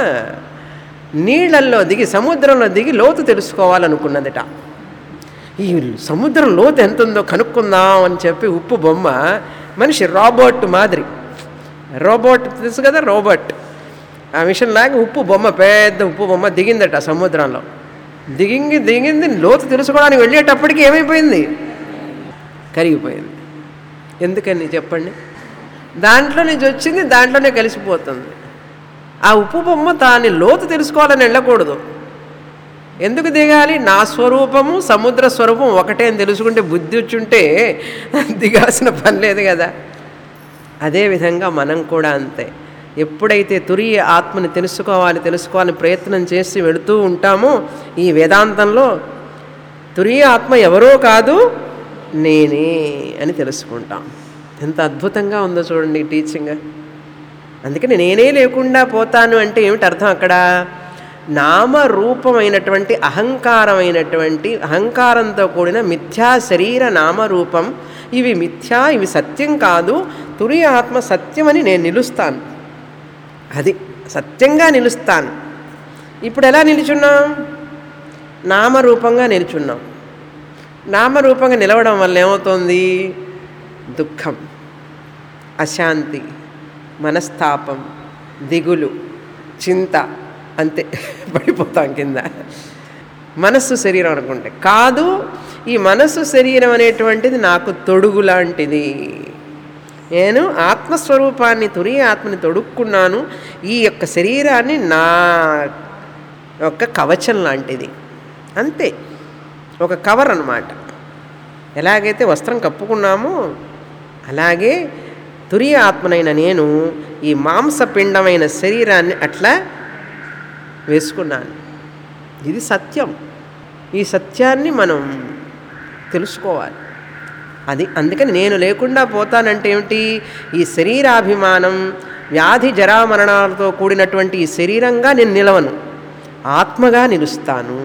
నీళ్ళల్లో దిగి సముద్రంలో దిగి లోతు తెలుసుకోవాలనుకున్నదిట ఈ సముద్రం లోతు ఎంత ఉందో కనుక్కుందాం అని చెప్పి ఉప్పు బొమ్మ మనిషి రాబోట్ మాదిరి రోబోట్ తెలుసు కదా రోబోట్ ఆ మిషన్ లాగా ఉప్పు బొమ్మ పెద్ద ఉప్పు బొమ్మ దిగిందట సముద్రంలో దిగింది దిగింది లోతు తెలుసుకోవడానికి వెళ్ళేటప్పటికి ఏమైపోయింది కరిగిపోయింది ఎందుకని చెప్పండి దాంట్లో నుంచి వచ్చింది దాంట్లోనే కలిసిపోతుంది ఆ ఉప్పు బొమ్మ దాని లోతు తెలుసుకోవాలని వెళ్ళకూడదు ఎందుకు దిగాలి నా స్వరూపము సముద్ర స్వరూపం ఒకటే అని తెలుసుకుంటే బుద్ధి వచ్చుంటే దిగాల్సిన పని లేదు కదా అదేవిధంగా మనం కూడా అంతే ఎప్పుడైతే తురియ ఆత్మని తెలుసుకోవాలి తెలుసుకోవాలని ప్రయత్నం చేసి వెళుతూ ఉంటామో ఈ వేదాంతంలో తురియ ఆత్మ ఎవరో కాదు నేనే అని తెలుసుకుంటాం ఎంత అద్భుతంగా ఉందో చూడండి ఈ టీచింగ్ అందుకని నేనే లేకుండా పోతాను అంటే ఏమిటి అర్థం అక్కడ నామరూపమైనటువంటి అహంకారమైనటువంటి అహంకారంతో కూడిన మిథ్యా శరీర నామరూపం ఇవి మిథ్యా ఇవి సత్యం కాదు తురి ఆత్మ సత్యమని నేను నిలుస్తాను అది సత్యంగా నిలుస్తాను ఇప్పుడు ఎలా నిలుచున్నాం నామరూపంగా నిలుచున్నాం నామరూపంగా నిలవడం వల్ల ఏమవుతుంది దుఃఖం అశాంతి మనస్తాపం దిగులు చింత అంతే పడిపోతాం కింద మనస్సు శరీరం అనుకుంటే కాదు ఈ మనస్సు శరీరం అనేటువంటిది నాకు తొడుగు లాంటిది నేను ఆత్మస్వరూపాన్ని తురి ఆత్మని తొడుక్కున్నాను ఈ యొక్క శరీరాన్ని నా యొక్క కవచం లాంటిది అంతే ఒక కవర్ అన్నమాట ఎలాగైతే వస్త్రం కప్పుకున్నామో అలాగే తురియ ఆత్మనైన నేను ఈ మాంసపిండమైన శరీరాన్ని అట్లా వేసుకున్నాను ఇది సత్యం ఈ సత్యాన్ని మనం తెలుసుకోవాలి అది అందుకని నేను లేకుండా పోతానంటే ఏమిటి ఈ శరీరాభిమానం వ్యాధి జరామరణాలతో కూడినటువంటి ఈ శరీరంగా నేను నిలవను ఆత్మగా నిలుస్తాను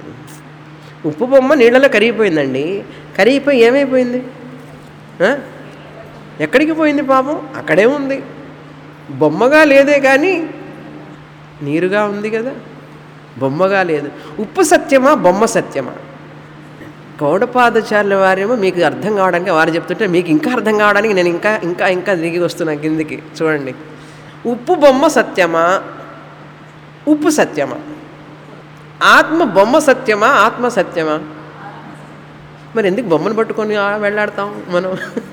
ఉప్పు బొమ్మ నీళ్ళలో కరిగిపోయిందండి కరిగిపోయి ఏమైపోయింది ఆ? ఎక్కడికి పోయింది పాపం అక్కడే ఉంది బొమ్మగా లేదే కానీ నీరుగా ఉంది కదా బొమ్మగా లేదు ఉప్పు సత్యమా బొమ్మ సత్యమా గౌడపాదచార్యుల వారేమో మీకు అర్థం కావడానికి వారు చెప్తుంటే మీకు ఇంకా అర్థం కావడానికి నేను ఇంకా ఇంకా ఇంకా దిగి వస్తున్నా కిందికి చూడండి ఉప్పు బొమ్మ సత్యమా ఉప్పు సత్యమా ఆత్మ బొమ్మ సత్యమా ఆత్మ సత్యమా మరి ఎందుకు బొమ్మను పట్టుకొని ఆ వెళ్ళాడతాం మనం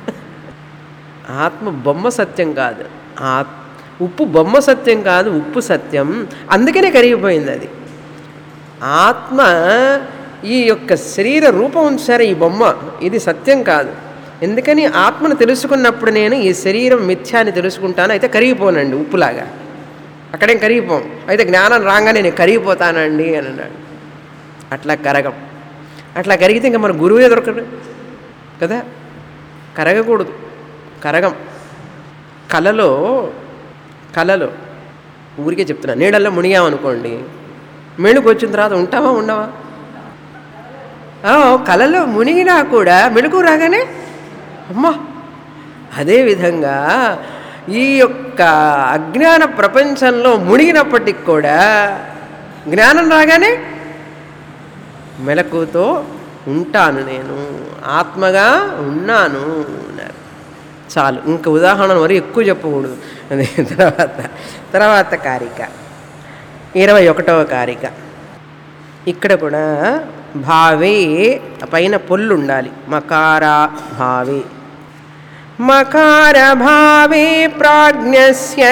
ఆత్మ బొమ్మ సత్యం కాదు ఆ ఉప్పు బొమ్మ సత్యం కాదు ఉప్పు సత్యం అందుకనే కరిగిపోయింది అది ఆత్మ ఈ యొక్క శరీర రూపం ఉంది సరే ఈ బొమ్మ ఇది సత్యం కాదు ఎందుకని ఆత్మను తెలుసుకున్నప్పుడు నేను ఈ శరీరం మిథ్యాన్ని తెలుసుకుంటాను అయితే కరిగిపోనండి ఉప్పులాగా అక్కడేం కరిగిపోం అయితే జ్ఞానం రాగానే నేను కరిగిపోతానండి అని అన్నాడు అట్లా కరగం అట్లా కరిగితే ఇంకా మన గురువే దొరకడు కదా కరగకూడదు కరగం కలలో కలలో ఊరికే చెప్తున్నా నీడల్లో మునిగామనుకోండి మెళుకు వచ్చిన తర్వాత ఉంటావా ఉండవా ఆ, కలలో మునిగినా కూడా మెళుకు రాగానే అమ్మా అదేవిధంగా ఈ యొక్క అజ్ఞాన ప్రపంచంలో మునిగినప్పటికి కూడా జ్ఞానం రాగానే మెలకుతో ఉంటాను నేను ఆత్మగా ఉన్నాను అన్నారు చాలు ఇంకా ఉదాహరణ మరి ఎక్కువ చెప్పకూడదు అదే తర్వాత తర్వాత కారిక ఇరవై ఒకటవ కారిక ఇక్కడ కూడా భావే పైన పొల్లు ఉండాలి మకార భావే మకార భావే ప్రాజ్ఞస్య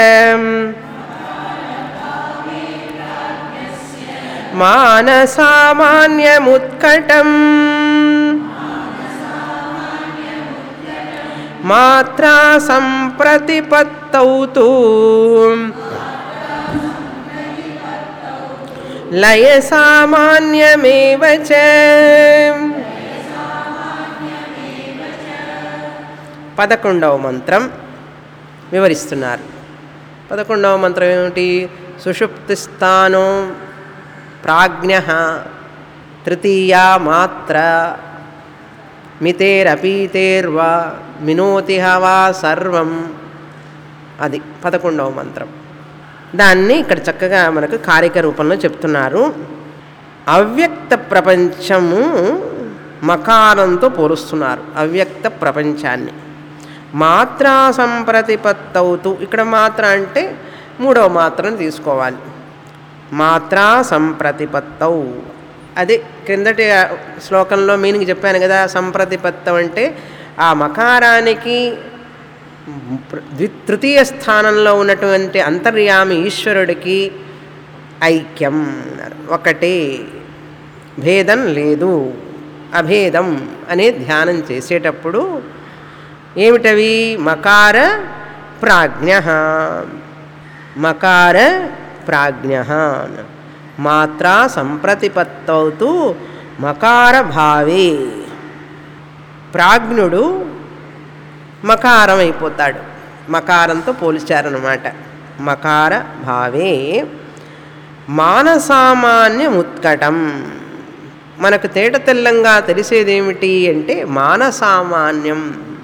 మానసామాన్యముత్కటం మాత్రా సంప్రతిపత్తౌ తు లయ సామాన్యమేవ చ పదకొండవ మంత్రం వివరిస్తున్నారు పదకొండవ మంత్రం ఏమిటి సుషుప్తి స్థానం ప్రాజ్ఞ తృతీయా మాత్ర మితేరపీతేర్వా మినోతి వా సర్వం అది పదకొండవ మంత్రం దాన్ని ఇక్కడ చక్కగా మనకు కారిక రూపంలో చెప్తున్నారు అవ్యక్త ప్రపంచము మకారంతో పోలుస్తున్నారు అవ్యక్త ప్రపంచాన్ని మాత్రా సంప్రతిపత్తవుతూ ఇక్కడ మాత్ర అంటే మూడవ మాత్రను తీసుకోవాలి మాత్రా సంప్రతిపత్తౌ అదే క్రిందటి శ్లోకంలో మీనింగ్ చెప్పాను కదా సంప్రతిపత్తం అంటే ఆ మకారానికి ద్వి తృతీయ స్థానంలో ఉన్నటువంటి అంతర్యామి ఈశ్వరుడికి ఐక్యం అన్నారు ఒకటే భేదం లేదు అభేదం అనే ధ్యానం చేసేటప్పుడు ఏమిటవి మకార ప్రాజ్ఞ మకార ప్రాజ్ఞ మాత్రా సంప్రతిపత్తవుతూ మకార భావే ప్రాజ్ఞుడు మకారం అయిపోతాడు మకారంతో పోల్చారనమాట మకార భావే మానసామాన్యముత్కటం మనకు తేట తెల్లంగా తెలిసేదేమిటి అంటే మానసామాన్యం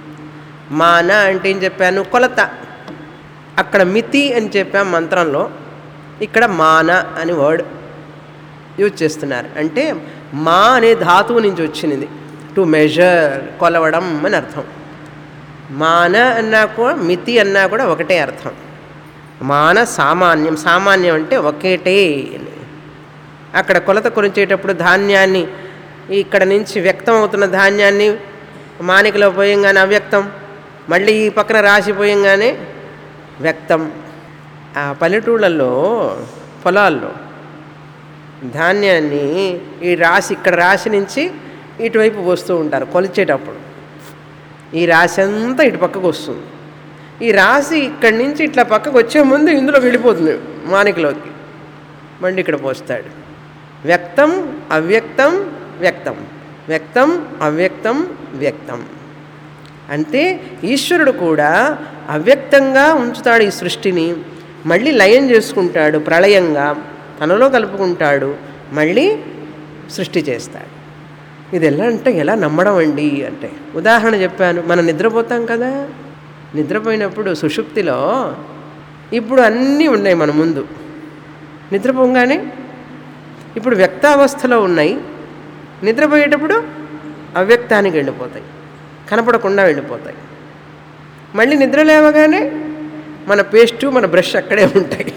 మాన అంటే ఏం చెప్పాను కొలత అక్కడ మితి అని చెప్పాం మంత్రంలో ఇక్కడ మాన అని వర్డ్ యూజ్ చేస్తున్నారు అంటే మా అనే ధాతువు నుంచి వచ్చినది టు మెజర్ కొలవడం అని అర్థం మాన అన్నా కూడా మితి అన్నా కూడా ఒకటే అర్థం మాన సామాన్యం సామాన్యం అంటే ఒకటే అని అక్కడ కొలత కొలిచేటప్పుడు ధాన్యాన్ని ఇక్కడ నుంచి వ్యక్తం అవుతున్న ధాన్యాన్ని మానికలో పోయంగానే అవ్యక్తం మళ్ళీ ఈ పక్కన రాసిపోయంగానే వ్యక్తం ఆ పల్లెటూళ్ళల్లో పొలాల్లో ధాన్యాన్ని ఈ రాశి ఇక్కడ రాశి నుంచి ఇటువైపు వస్తూ ఉంటారు కొలిచేటప్పుడు ఈ రాశి అంతా ఇటు పక్కకు వస్తుంది ఈ రాశి ఇక్కడి నుంచి ఇట్లా పక్కకు వచ్చే ముందు ఇందులో వెళ్ళిపోతుంది మానికలోకి మళ్ళీ ఇక్కడ పోస్తాడు వ్యక్తం అవ్యక్తం వ్యక్తం వ్యక్తం అవ్యక్తం వ్యక్తం అంటే ఈశ్వరుడు కూడా అవ్యక్తంగా ఉంచుతాడు ఈ సృష్టిని మళ్ళీ లయం చేసుకుంటాడు ప్రళయంగా తనలో కలుపుకుంటాడు మళ్ళీ సృష్టి చేస్తాడు ఇది ఎలా అంటే ఎలా నమ్మడం అండి అంటే ఉదాహరణ చెప్పాను మనం నిద్రపోతాం కదా నిద్రపోయినప్పుడు సుషుప్తిలో ఇప్పుడు అన్నీ ఉన్నాయి మన ముందు నిద్రపోగానే ఇప్పుడు వ్యక్తావస్థలో ఉన్నాయి నిద్రపోయేటప్పుడు అవ్యక్తానికి వెళ్ళిపోతాయి కనపడకుండా వెళ్ళిపోతాయి మళ్ళీ నిద్ర లేవగానే మన పేస్టు మన బ్రష్ అక్కడే ఉంటాయి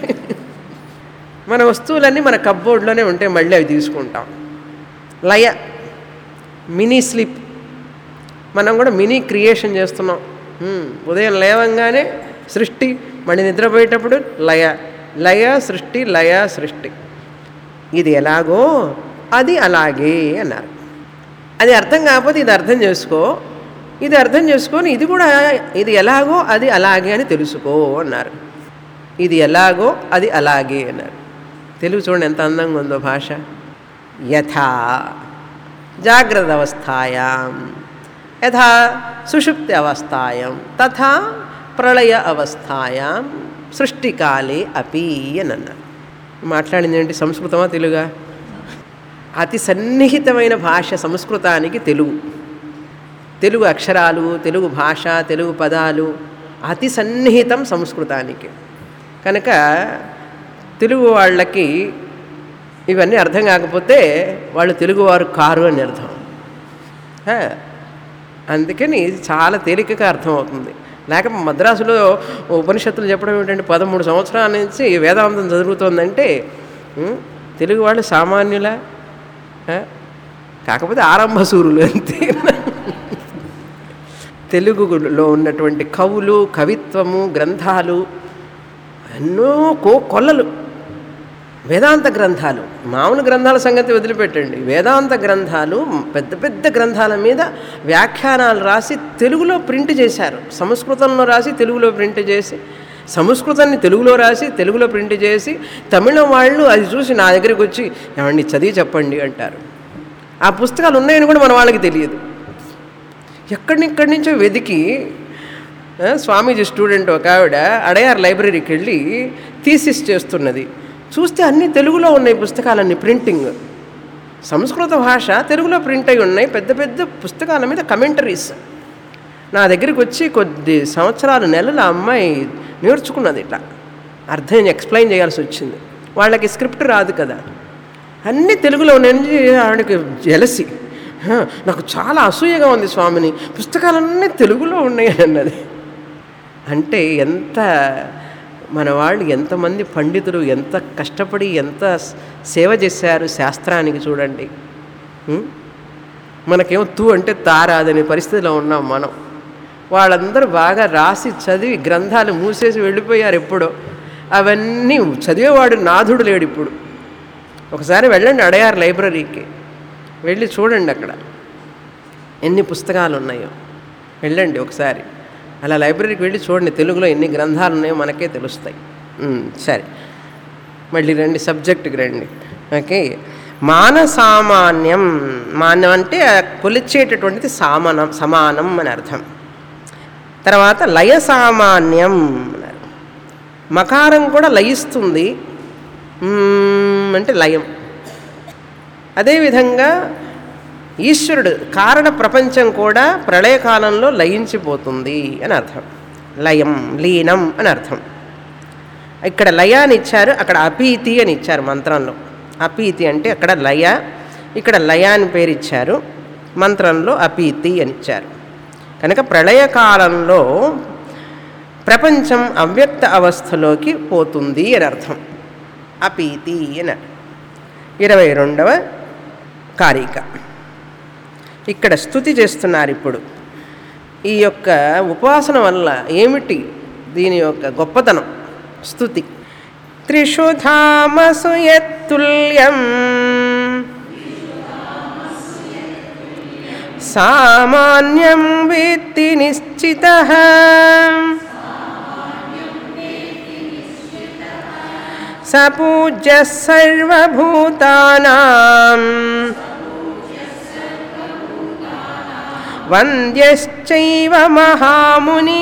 మన వస్తువులన్నీ మన కబ్బోర్డ్లోనే ఉంటాయి మళ్ళీ అవి తీసుకుంటాం లయ మినీ స్లీప్ మనం కూడా మినీ క్రియేషన్ చేస్తున్నాం హ్మ్, ఉదయం లేవంగానే సృష్టి మళ్ళీ నిద్రపోయేటప్పుడు లయ లయ సృష్టి లయ సృష్టి ఇది ఎలాగో అది అలాగే అన్నారు అది అర్థం కాకపోతే ఇది అర్థం చేసుకో ఇది అర్థం చేసుకొని ఇది కూడా ఇది ఎలాగో అది అలాగే అని తెలుసుకో అన్నారు ఇది ఎలాగో అది అలాగే అన్నారు తెలుగు చూడండి ఎంత అందంగా ఉందో భాష యథా జాగ్రత్త అవస్థాయాం యథా సుషుప్తి అవస్థాయాం తథా ప్రళయ అవస్థాయాం సృష్టికాలే అపి అని అన్నారు మాట్లాడింది ఏంటి సంస్కృతమా తెలుగా అతి సన్నిహితమైన భాష సంస్కృతానికి తెలుగు తెలుగు అక్షరాలు తెలుగు భాష తెలుగు పదాలు అతి సన్నిహితం సంస్కృతానికి కనుక తెలుగు వాళ్ళకి ఇవన్నీ అర్థం కాకపోతే వాళ్ళు తెలుగువారు కారు అని అర్థం హ, అందుకని ఇది చాలా తేలికగా అర్థమవుతుంది లేక మద్రాసులో ఉపనిషత్తులు చెప్పడం ఏమిటంటే పదమూడు సంవత్సరాల నుంచి వేదాంతం జరుగుతోందంటే ఉం, తెలుగు వాళ్ళు సామాన్యుల ఆ, కాకపోతే ఆరంభ సూరులు అంతే తెలుగులో ఉన్నటువంటి కవులు కవిత్వము గ్రంథాలు ఎన్నో కో కొల్లలు వేదాంత గ్రంథాలు మామూలు గ్రంథాల సంగతి వదిలిపెట్టండి వేదాంత గ్రంథాలు పెద్ద పెద్ద గ్రంథాల మీద వ్యాఖ్యానాలు రాసి తెలుగులో ప్రింట్ చేశారు సంస్కృతంలో రాసి తెలుగులో ప్రింట్ చేసి సంస్కృతాన్ని తెలుగులో రాసి తెలుగులో ప్రింట్ చేసి తమిళం వాళ్ళు అది చూసి నా దగ్గరికి వచ్చి ఏమండి చదివి చెప్పండి అంటారు ఆ పుస్తకాలు ఉన్నాయని కూడా మన వాళ్ళకి తెలియదు ఎక్కడినిక్కడి నుంచో వెతికి ఆ, స్వామీజీ స్టూడెంట్ ఒక ఆవిడ అడయార్ లైబ్రరీకి వెళ్ళి థీసిస్ చేస్తున్నది చూస్తే అన్ని తెలుగులో ఉన్నాయి పుస్తకాలన్నీ ప్రింటింగ్ సంస్కృత భాష తెలుగులో ప్రింట్ అయి ఉన్నాయి పెద్ద పెద్ద పుస్తకాల మీద కమెంటరీస్ నా దగ్గరికి వచ్చి కొద్ది సంవత్సరాలు నెలల అమ్మాయి నేర్చుకున్నది ఇట్లా అర్థం ఎక్స్ప్లెయిన్ చేయాల్సి వచ్చింది వాళ్ళకి స్క్రిప్ట్ రాదు కదా అన్నీ తెలుగులో నుంచి ఆవిడకి జలసి "హ, నాకు చాలా అసూయగా ఉంది స్వామిని పుస్తకాలన్నీ తెలుగులో ఉన్నాయి అన్నది అంటే ఎంత మన వాళ్ళు ఎంతమంది పండితులు ఎంత కష్టపడి ఎంత సేవ చేశారు శాస్త్రానికి చూడండి ఉం? మనకేమో తూ అంటే తారాదనే పరిస్థితిలో ఉన్నాం మనం వాళ్ళందరూ బాగా రాసి చదివి గ్రంథాలు మూసేసి వెళ్ళిపోయారు ఎప్పుడో అవన్నీ చదివేవాడు నాథుడు లేడు ఇప్పుడు ఒకసారి వెళ్ళండి అడయారు లైబ్రరీకి వెళ్ళి చూడండి అక్కడ ఎన్ని పుస్తకాలు ఉన్నాయో వెళ్ళండి ఒకసారి అలా లైబ్రరీకి వెళ్ళి చూడండి తెలుగులో ఎన్ని గ్రంథాలు ఉన్నాయో మనకే తెలుస్తాయి ఉమ్, సరే మళ్ళీ రండి సబ్జెక్టుకి రండి ఓకే మానసామాన్యం మాన్యం అంటే కొలిచేటటువంటిది సామానం సమానం అని అర్థం తర్వాత లయ సామాన్యం అన్నారు మకారం కూడా లయిస్తుంది మ్మ్ అంటే లయం అదేవిధంగా ఈశ్వరుడు కారణ ప్రపంచం కూడా ప్రళయకాలంలో లయించిపోతుంది అని అర్థం లయం లీనం అని అర్థం ఇక్కడ లయ అని ఇచ్చారు అక్కడ అపీతి అని ఇచ్చారు మంత్రంలో అపీతి అంటే అక్కడ లయ ఇక్కడ లయ అని పేరు ఇచ్చారు మంత్రంలో అపీతి అని ఇచ్చారు కనుక ప్రళయకాలంలో ప్రపంచం అవ్యక్త అవస్థలోకి పోతుంది అని అర్థం అపీతి అని అర్థం. ఇరవై రెండవ కారిక ఇక్కడ స్థుతి చేస్తున్నారు ఇప్పుడు ఈ యొక్క ఉపాసన వల్ల ఏమిటి దీని యొక్క గొప్పతనం స్థుతి త్రిషు ధామసు యత్తుల్యం సామాన్యం వేత్తి నిశ్చిత సపూజ్య సర్వభూతానాం వంద్యశ్చైవ మహాముని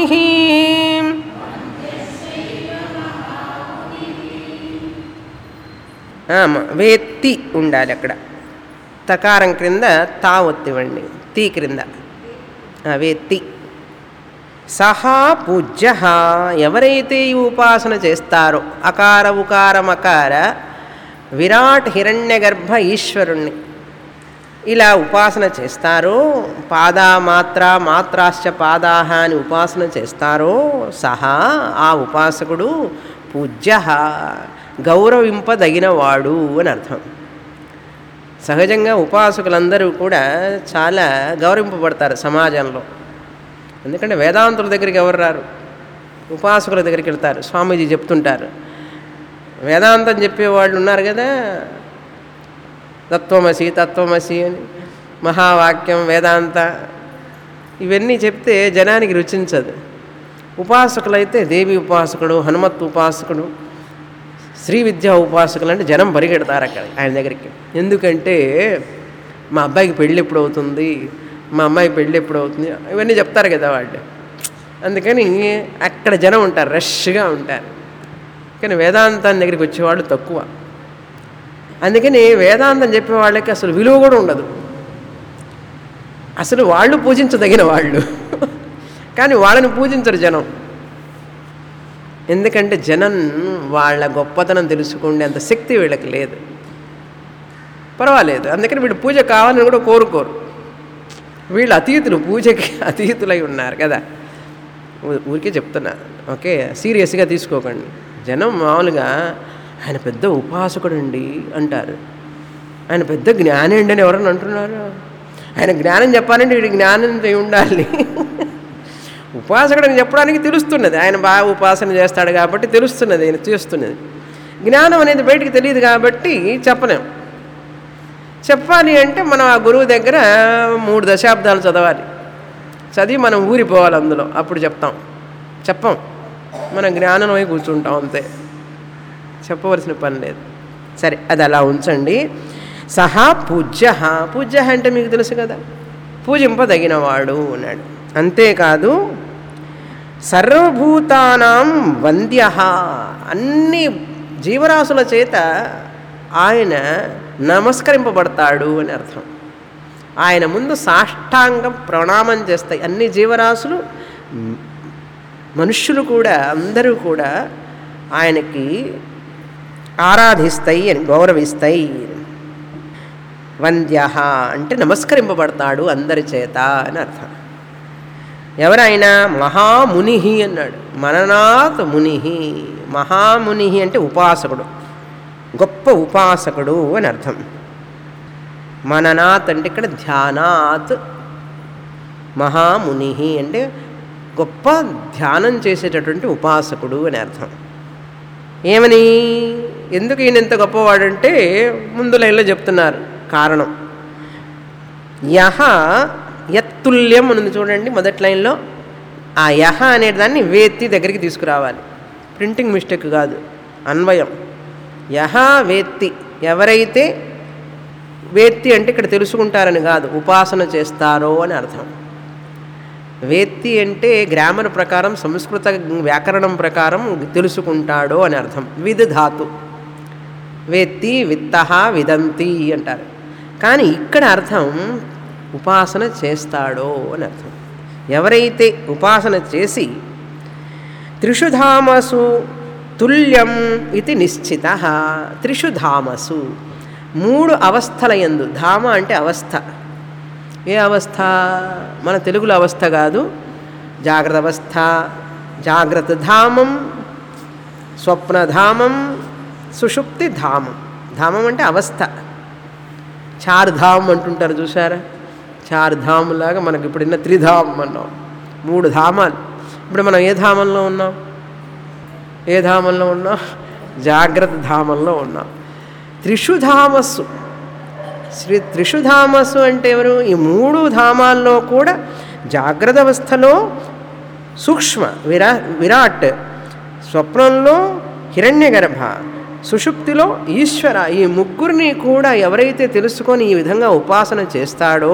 వేత్తి ఉండాలి అక్కడ తకారం క్రింద తా ఒత్తివ్వండి తీ క్రింద ఆ, వేత్తి సహా పూజ్య ఎవరైతే ఈ ఉపాసన చేస్తారో అకార ఉకార మకార విరాట్ హిరణ్యగర్భ ఈశ్వరుణ్ణి ఇలా ఉపాసన చేస్తారో పాదా మాత్ర మాత్రాశ్చ పాదాహ అని ఉపాసన చేస్తారో సహా ఆ ఉపాసకుడు పూజ్య గౌరవింపదగినవాడు అని అర్థం సహజంగా ఉపాసకులందరూ కూడా చాలా గౌరవింపబడతారు సమాజంలో ఎందుకంటే వేదాంతుల దగ్గరికి ఎవరు రారు ఉపాసకుల దగ్గరికి వెళ్తారు స్వామీజీ చెప్తుంటారు వేదాంతం చెప్పేవాళ్ళు ఉన్నారు కదా తత్వమసి తత్వమసి అని మహావాక్యం వేదాంత ఇవన్నీ చెప్తే జనానికి రుచించదు ఉపాసకులైతే దేవి ఉపాసకుడు హనుమత్ ఉపాసకుడు శ్రీ విద్యా ఉపాసకులు అంటే జనం పరిగెడతారు అక్కడ ఆయన దగ్గరికి ఎందుకంటే మా అబ్బాయికి పెళ్ళి ఎప్పుడు అవుతుంది మా అమ్మాయి పెళ్ళి ఎప్పుడు అవుతుంది ఇవన్నీ చెప్తారు కదా వాళ్ళు అందుకని అక్కడ జనం ఉంటారు రష్గా ఉంటారు కానీ వేదాంతాన్ని దగ్గరికి వచ్చేవాళ్ళు తక్కువ అందుకని వేదాంతం చెప్పే వాళ్ళకి అసలు విలువ కూడా ఉండదు అసలు వాళ్ళు పూజించదగిన వాళ్ళు కానీ వాళ్ళని పూజించరు జనం ఎందుకంటే జనం వాళ్ళ గొప్పతనం తెలుసుకునే అంత శక్తి వీళ్ళకి లేదు పర్వాలేదు అందుకని వీళ్ళు పూజ కావాలని కూడా కోరుకోరు వీళ్ళు అతీతులు పూజకి అతీతులై ఉన్నారు కదా ఊ- ఊరికే చెప్తున్నా ఓకే సీరియస్గా తీసుకోకండి జనం మామూలుగా ఆయన పెద్ద ఉపాసకుడు అండి అంటారు ఆయన పెద్ద జ్ఞాని అండి అని ఎవరన్నా అంటున్నారు ఆయన జ్ఞానం చెప్పాలంటే వీడి జ్ఞానం అయి ఉండాలి ఉపాసకుడిని చెప్పడానికి తెలుస్తున్నది ఆయన బాగా ఉపాసన చేస్తాడు కాబట్టి తెలుస్తున్నది ఆయన చేస్తున్నది జ్ఞానం అనేది బయటికి తెలియదు కాబట్టి చెప్పలేం చెప్పాలి అంటే మనం ఆ గురువు దగ్గర మూడు దశాబ్దాలు చదవాలి చదివి మనం ఊరిపోవాలి అందులో అప్పుడు చెప్తాం చెప్పం మనం జ్ఞానం అయి కూర్చుంటాం అంతే చెప్పవలసిన పని లేదు సరే అది అలా ఉంచండి సహా పూజ్య పూజ్య అంటే మీకు తెలుసు కదా పూజింపదగినవాడు అన్నాడు అంతేకాదు సర్వభూతానాం వంద్య అన్ని జీవరాశుల చేత ఆయన నమస్కరింపబడతాడు అని అర్థం ఆయన ముందు సాష్టాంగం ప్రణామం చేస్తాయి అన్ని జీవరాశులు మనుష్యులు కూడా అందరూ కూడా ఆయనకి ఆరాధిస్తాయి అని గౌరవిస్తాయి వంద్య అంటే నమస్కరింపబడతాడు అందరి చేత అని అర్థం ఎవరైనా మహాముని అన్నాడు మననాథ్ ముని మహాముని అంటే ఉపాసకుడు గొప్ప ఉపాసకుడు అని అర్థం మననాథ్ అంటే ఇక్కడ ధ్యానాత్ మహాముని అంటే గొప్ప ధ్యానం చేసేటటువంటి ఉపాసకుడు అని అర్థం ఏమని ఎందుకు ఈయన ఎంత గొప్పవాడంటే ముందు లైన్లో చెప్తున్నారు కారణం యహ యత్తుల్యం అని ఉంది చూడండి మొదటి లైన్లో ఆ యహ అనే దాన్ని వేత్తి దగ్గరికి తీసుకురావాలి ప్రింటింగ్ మిస్టేక్ కాదు అన్వయం యహ వేత్తి ఎవరైతే వేత్తి అంటే ఇక్కడ తెలుసుకుంటారని కాదు ఉపాసన చేస్తారో అని అర్థం వేత్తి అంటే గ్రామర్ ప్రకారం సంస్కృత వ్యాకరణం ప్రకారం తెలుసుకుంటాడో అని అర్థం విద్ ధాతు వేత్తి విత్త విదంతి అంటారు కానీ ఇక్కడ అర్థం ఉపాసన చేస్తాడో అని అర్థం ఎవరైతే ఉపాసన చేసి త్రిషు ధామసు తుల్యం ఇది నిశ్చిత త్రిషు ధామసు మూడు అవస్థల యందు ధామ అంటే అవస్థ ఏ అవస్థ మన తెలుగులో అవస్థ కాదు జాగ్రత్త అవస్థ జాగ్రత్త ధామం స్వప్నధామం సుషుప్తి ధామం ధామం అంటే అవస్థ చార్ ధామ్ అంటుంటారు చూసారా చార్ ధామ్ లాగా మనకి ఇప్పుడు ఇన్న త్రిధామ్ అన్నాం మూడు ధామాలు ఇప్పుడు మనం ఏ ధామంలో ఉన్నాం ఏ ధామంలో ఉన్నాం జాగ్రత్త ధామంలో ఉన్నాం త్రిషుధామస్సు శ్రీ త్రిషుధామస్సు అంటే ఎవరు ఈ మూడు ధామాల్లో కూడా జాగ్రత్త అవస్థలో సూక్ష్మ విరా విరాట్ స్వప్నంలో హిరణ్యగర్భ సుషుప్తిలో ఈశ్వర ఈ ముగ్గురిని కూడా ఎవరైతే తెలుసుకొని ఈ విధంగా ఉపాసన చేస్తాడో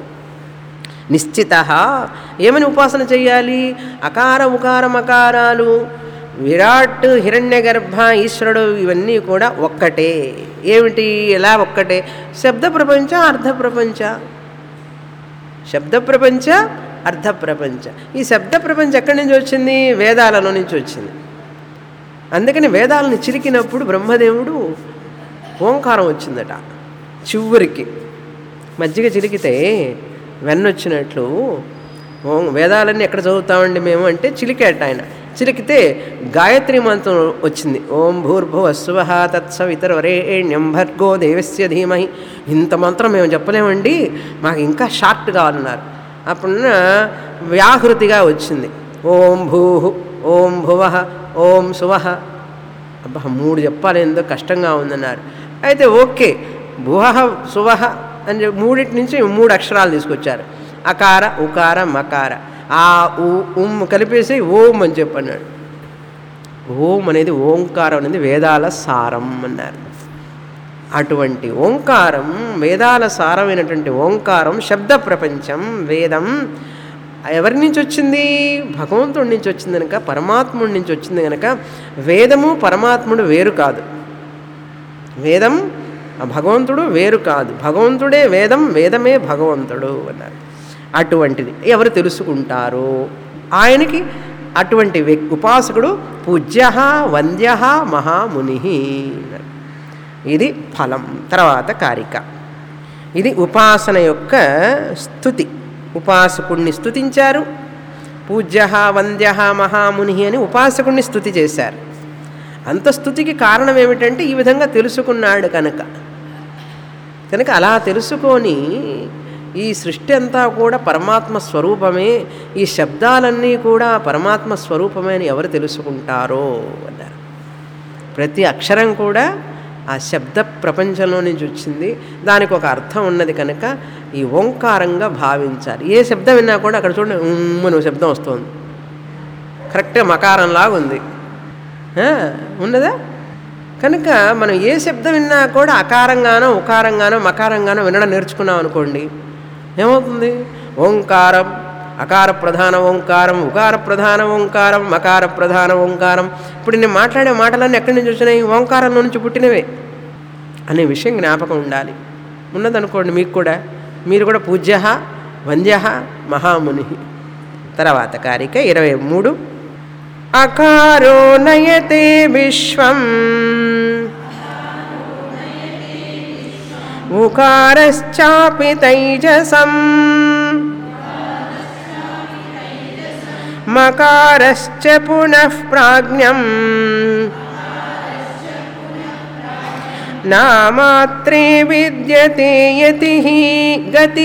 నిశ్చిత ఏమని ఉపాసన చేయాలి అకార ఉకార మకారాలు విరాట్ హిరణ్యగర్భ ఈశ్వరుడు ఇవన్నీ కూడా ఒక్కటే ఏమిటి ఎలా ఒక్కటే శబ్ద ప్రపంచ అర్ధ ప్రపంచ శబ్ద ప్రపంచ అర్ధ ప్రపంచ ఈ శబ్ద ప్రపంచం ఎక్కడి నుంచి వచ్చింది వేదాలలో నుంచి వచ్చింది అందుకని వేదాలను చిరికినప్పుడు బ్రహ్మదేవుడు ఓంకారం వచ్చిందట చివరికి మజ్జిగ చిలికితే వెన్నొచ్చినట్లు ఓం వేదాలన్నీ ఎక్కడ చదువుతామండి మేము అంటే చిలికేట ఆయన చిలికితే గాయత్రి మంత్రం వచ్చింది ఓం భూర్భువ స్వ తత్సవితరవరేణ్యం భర్గో దేవస్య ధీమహి ఇంత మంత్రం మేము చెప్పలేమండి మాకు ఇంకా షార్ట్ కావాలన్నారు అప్పుడున్న వ్యాహృతిగా వచ్చింది ఓం భూ ఓం భువ ఓం శువ అబ్బా మూడు చెప్పాలి ఎందుకు కష్టంగా ఉందన్నారు అయితే ఓకే భువ శువ అని చెప్పి మూడింటి నుంచి మూడు అక్షరాలు తీసుకొచ్చారు అకార ఉకార మకార ఆ ఊ ఉమ్ కలిపేసి ఓం అని చెప్పన్నాడు ఓం అనేది ఓంకారం అనేది వేదాల సారం అన్నారు అటువంటి ఓంకారం వేదాల సారమైనటువంటి ఓంకారం శబ్ద ప్రపంచం వేదం ఎవరి నుంచి వచ్చింది భగవంతుడి నుంచి వచ్చింది కనుక పరమాత్ముడి నుంచి వచ్చింది కనుక వేదము పరమాత్ముడు వేరు కాదు వేదం ఆ భగవంతుడు వేరు కాదు భగవంతుడే వేదం వేదమే భగవంతుడు అన్నారు అటువంటిది ఎవరు తెలుసుకుంటారో ఆయనకి అటువంటి వ్యక్ ఉపాసకుడు పూజ్య వంద్య మహాముని అన్నారు. ఇది ఫలం తర్వాత కారిక ఇది ఉపాసన యొక్క స్థుతి ఉపాసకుణ్ణి స్థుతించారు పూజ్య వంద్య మహాముని అని ఉపాసకుణ్ణి స్థుతి చేశారు అంత స్థుతికి కారణం ఏమిటంటే ఈ విధంగా తెలుసుకున్నాడు కనుక కనుక అలా తెలుసుకొని ఈ సృష్టి అంతా కూడా పరమాత్మ స్వరూపమే ఈ శబ్దాలన్నీ కూడా పరమాత్మ స్వరూపమే అని ఎవరు తెలుసుకుంటారో అన్నారు ప్రతి అక్షరం కూడా ఆ శబ్ద ప్రపంచంలో నుంచి వచ్చింది దానికి ఒక అర్థం ఉన్నది కనుక ఈ ఓంకారంగా భావించాలి ఏ శబ్దం విన్నా కూడా అక్కడ చూడండి ఉమ్ అని ఒక శబ్దం వస్తుంది కరెక్ట్గా మకారంలాగా ఉంది ఆ, ఉన్నదా కనుక మనం ఏ శబ్దం విన్నా కూడా అకారంగానో ఉకారంగానో మకారంగానో వినడం నేర్చుకున్నాం అనుకోండి ఏమవుతుంది ఓంకారం అకార ప్రధాన ఓంకారం ఉకార ప్రధాన ఓంకారం మకార ప్రధాన ఓంకారం ఇప్పుడు నేను మాట్లాడే మాటలన్నీ ఎక్కడి నుంచి వచ్చినాయి ఓంకారంలో నుంచి పుట్టినవే అనే విషయం జ్ఞాపకం ఉండాలి ఉన్నదనుకోండి మీకు కూడా మీరు కూడా పూజ్య వంద్య మహాముని తర్వాత కారిక ఇరవై మూడు అకారో నయతే విశ్వం ఉకారశ్చాపి తైజసం మకారశ్చ పునః ప్రాజ్ఞం నామాత్రే విద్యతే యతి గతి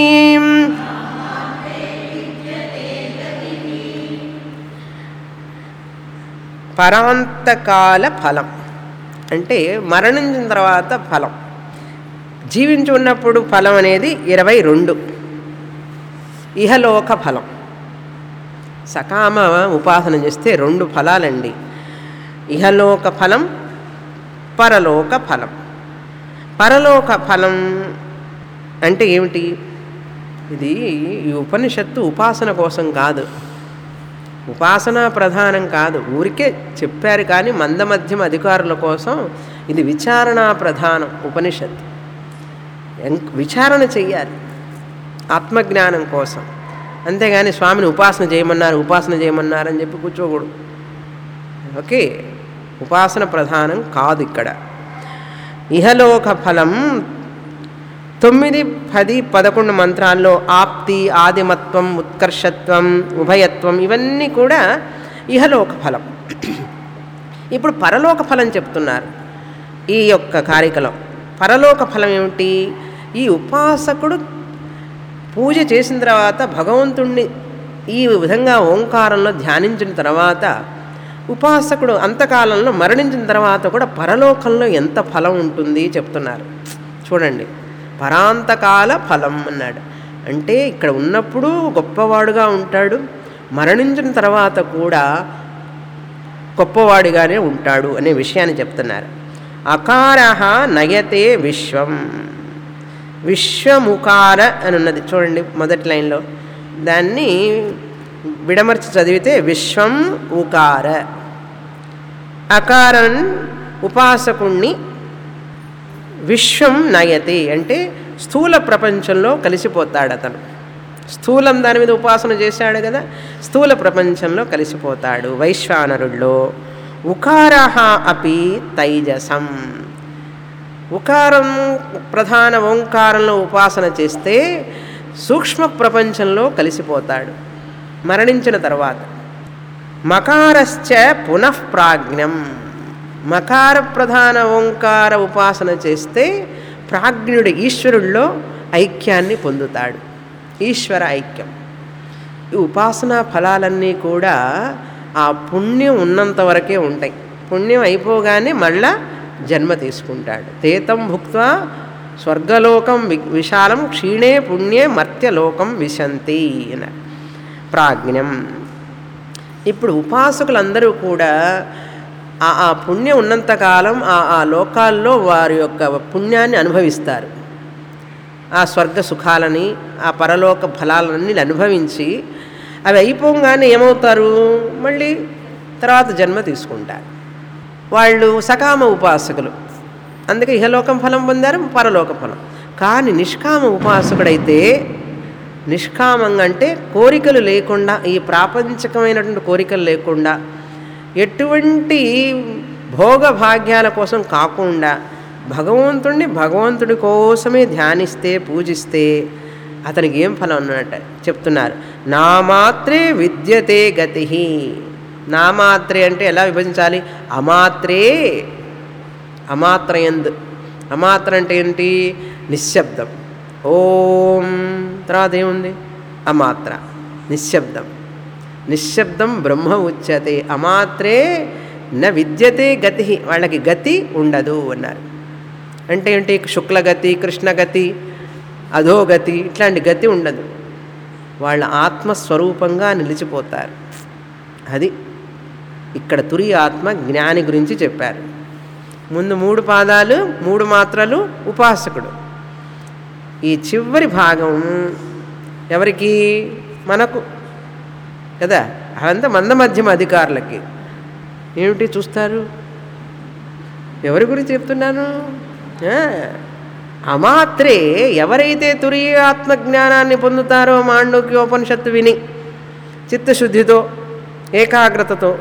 పరాంతకాల ఫలం అంటే మరణించిన తర్వాత ఫలం జీవించి ఉన్నప్పుడు ఫలం అనేది ఇరవై రెండు ఇహలోక ఫలం సకామ ఉపాసన చేస్తే రెండు ఫలాలండి ఇహలోక ఫలం పరలోక ఫలం పరలోక ఫలం అంటే ఏమిటి ఇది ఈ ఉపనిషత్తు ఉపాసన కోసం కాదు ఉపాసన ప్రధానం కాదు ఊరికే చెప్పారు కానీ మందమధ్యం అధికారుల కోసం ఇది విచారణ ప్రధానం ఉపనిషత్తు ఎం- విచారణ చెయ్యాలి ఆత్మజ్ఞానం కోసం అంతేగాని స్వామిని ఉపాసన చేయమన్నారు ఉపాసన చేయమన్నారు అని చెప్పి కూర్చోకూడదు ఓకే ఉపాసన ప్రధానం కాదు ఇక్కడ ఇహలోక ఫలం తొమ్మిది పది పదకొండు మంత్రాల్లో ఆప్తి ఆదిమత్వం ఉత్కర్షత్వం ఉభయత్వం ఇవన్నీ కూడా ఇహలోక ఫలం ఇప్పుడు పరలోక ఫలం చెప్తున్నారు ఈ యొక్క కారికలో పరలోక ఫలం ఏమిటి ఈ ఉపాసకుడు పూజ చేసిన తర్వాత భగవంతుణ్ణి ఈ విధంగా ఓంకారంలో ధ్యానించిన తర్వాత ఉపాసకుడు అంతకాలంలో మరణించిన తర్వాత కూడా పరలోకంలో ఎంత ఫలం ఉంటుంది చెప్తున్నారు చూడండి పరాంతకాల ఫలం అన్నాడు అంటే ఇక్కడ ఉన్నప్పుడు గొప్పవాడుగా ఉంటాడు మరణించిన తర్వాత కూడా గొప్పవాడిగానే ఉంటాడు అనే విషయాన్ని చెప్తున్నారు అకార నయతే విశ్వం విశ్వముకార అని ఉన్నది చూడండి మొదటి లైన్లో దాన్ని విడమర్చి చదివితే విశ్వం ఉకార అకారం ఉపాసకుణ్ణి విశ్వం నయతి అంటే స్థూల ప్రపంచంలో కలిసిపోతాడు అతను స్థూలం దాని మీద ఉపాసన చేశాడు కదా స్థూల ప్రపంచంలో కలిసిపోతాడు వైశ్వానరుల్లో ఉకారహ అపి తైజసం ఉకారం ప్రధాన ఓంకారంలో ఉపాసన చేస్తే సూక్ష్మ ప్రపంచంలో కలిసిపోతాడు మరణించిన తర్వాత మకారశ్చ పునఃప్రాజ్ఞం మకార ప్రధాన ఓంకార ఉపాసన చేస్తే ప్రాజ్ఞుడు ఈశ్వరుల్లో ఐక్యాన్ని పొందుతాడు ఈశ్వర ఐక్యం ఈ ఉపాసనా ఫలాలన్నీ కూడా ఆ పుణ్యం ఉన్నంత వరకే ఉంటాయి పుణ్యం అయిపోగానే మళ్ళా జన్మ తీసుకుంటాడు తేతం భుక్త్వా స్వర్గలోకం వి విశాలం క్షీణే పుణ్యే మర్త్యలోకం విశంతి అన్నారు ప్రాజ్ఞం ఇప్పుడు ఉపాసకులందరూ కూడా ఆ ఆ పుణ్యం ఉన్నంతకాలం ఆ ఆ లోకాల్లో వారి యొక్క పుణ్యాన్ని అనుభవిస్తారు ఆ స్వర్గ సుఖాలని ఆ పరలోక ఫలాలన్నీ అనుభవించి అవి అయిపోగానే ఏమవుతారు మళ్ళీ తర్వాత జన్మ తీసుకుంటారు వాళ్ళు సకామ ఉపాసకులు అందుకే ఇహలోకం ఫలం పొందారు పరలోక ఫలం కానీ నిష్కామ ఉపాసకుడైతే నిష్కామంగా అంటే కోరికలు లేకుండా ఈ ప్రాపంచకమైనటువంటి కోరికలు లేకుండా ఎటువంటి భోగ భాగ్యాల కోసం కాకుండా భగవంతుణ్ణి భగవంతుడి కోసమే ధ్యానిస్తే పూజిస్తే అతనికి ఏం ఫలం అన్నట్ట చెప్తున్నారు నా మాత్రే విద్యతే గతి నా మాత్రే అంటే ఎలా విభజించాలి అమాత్రే అమాత్రయంద్ అమాత్ర అంటే ఏంటి నిశ్శబ్దం ఓం తర్వాత ఏముంది అమాత్ర నిశ్శబ్దం నిశ్శబ్దం బ్రహ్మ ఉచ్యతే అమాత్రే న విద్యతే గతి వాళ్ళకి గతి ఉండదు అన్నారు అంటే ఏంటి శుక్లగతి కృష్ణగతి అధోగతి ఇట్లాంటి గతి ఉండదు వాళ్ళ ఆత్మస్వరూపంగా నిలిచిపోతారు అది ఇక్కడ తురి ఆత్మ జ్ఞాని గురించి చెప్పారు ముందు మూడు పాదాలు మూడు మాత్రలు ఉపాసకుడు ఈ చివరి భాగం ఎవరికి మనకు కదా అదంతా మందమధ్యమ అధికారులకి ఏమిటి చూస్తారు ఎవరి గురించి చెప్తున్నాను ఆ, అమాత్రే ఎవరైతే తురియ ఆత్మజ్ఞానాన్ని పొందుతారో మాండూక్యోపనిషత్తు విని చిత్తశుద్ధితో ఏకాగ్రతతో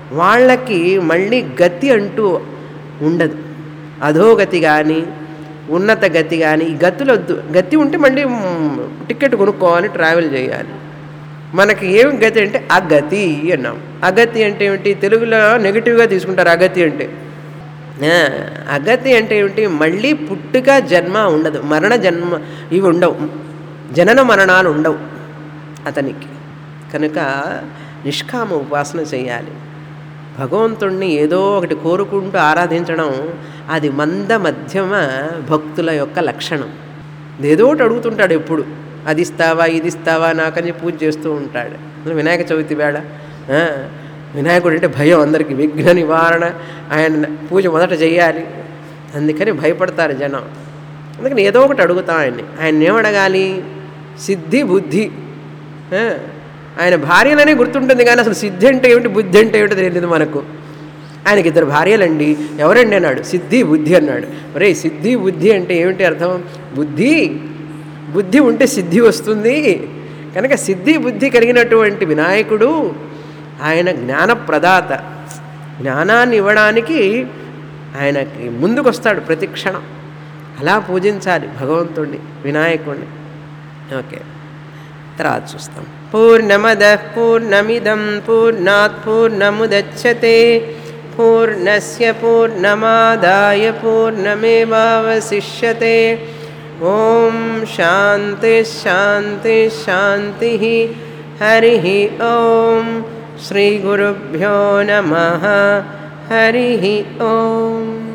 వాళ్ళకి మళ్ళీ గతి అంటూ ఉండదు అధోగతి కానీ ఉన్నత గతి కానీ ఈ గతులు వద్దు గతి ఉంటే మళ్ళీ మ్, టికెట్ కొనుక్కోవాలి ట్రావెల్ చేయాలి మనకి ఏం గతి అంటే అగతి అన్నాం అగతి అంటే ఏమిటి తెలుగులో నెగిటివ్గా తీసుకుంటారు అగతి అంటే ఆ, అగతి అంటే ఏమిటి మళ్ళీ పుట్టుక జన్మ ఉండదు మరణ జన్మ ఇవి ఉండవు జనన మరణాలు ఉండవు అతనికి కనుక నిష్కామ ఉపాసన చేయాలి భగవంతుణ్ణి ఏదో ఒకటి కోరుకుంటూ ఆరాధించడం అది మంద మధ్యమ భక్తుల యొక్క లక్షణం ఏదో ఒకటి అడుగుతుంటాడు ఎప్పుడు అది ఇస్తావా ఇది ఇస్తావా నాకని పూజ చేస్తూ ఉంటాడు అసలు వినాయక చవితి వేళ ఆ, వినాయకుడు అంటే భయం అందరికీ విఘ్న నివారణ ఆయన పూజ మొదట చేయాలి అందుకని భయపడతారు జనం అందుకని ఏదో ఒకటి అడుగుతాం ఆయన్ని ఆయన ఏమడగాలి సిద్ధి బుద్ధి ఆ, ఆయన భార్యలనే గుర్తుంటుంది కానీ అసలు సిద్ధి అంటే ఏమిటి బుద్ధి అంటే ఏమిటో తెలియదు మనకు ఆయనకి ఇద్దరు భార్యలండి ఎవరండి అన్నాడు సిద్ధి బుద్ధి అన్నాడు ఒరే సిద్ధి బుద్ధి అంటే ఏమిటి అర్థం బుద్ధి బుద్ధి ఉంటే సిద్ధి వస్తుంది కనుక సిద్ధి బుద్ధి కలిగినటువంటి వినాయకుడు ఆయన జ్ఞానప్రదాత జ్ఞానాన్ని ఇవ్వడానికి ఆయనకి ముందుకొస్తాడు ప్రతి క్షణం అలా పూజించాలి భగవంతుడిని వినాయకుడిని ఓకే తర్వాత చూస్తాం పూర్ణమద పూర్ణమిదం పూర్ణాత్ పూర్ణముదచ్చతే పూర్ణస్య పూర్ణమాదాయ పూర్ణమేవావశిష్యతే ఓం శాంతి శాంతి శాంతి హరి ఓం శ్రీ గురుభ్యో నమ హరి ఓం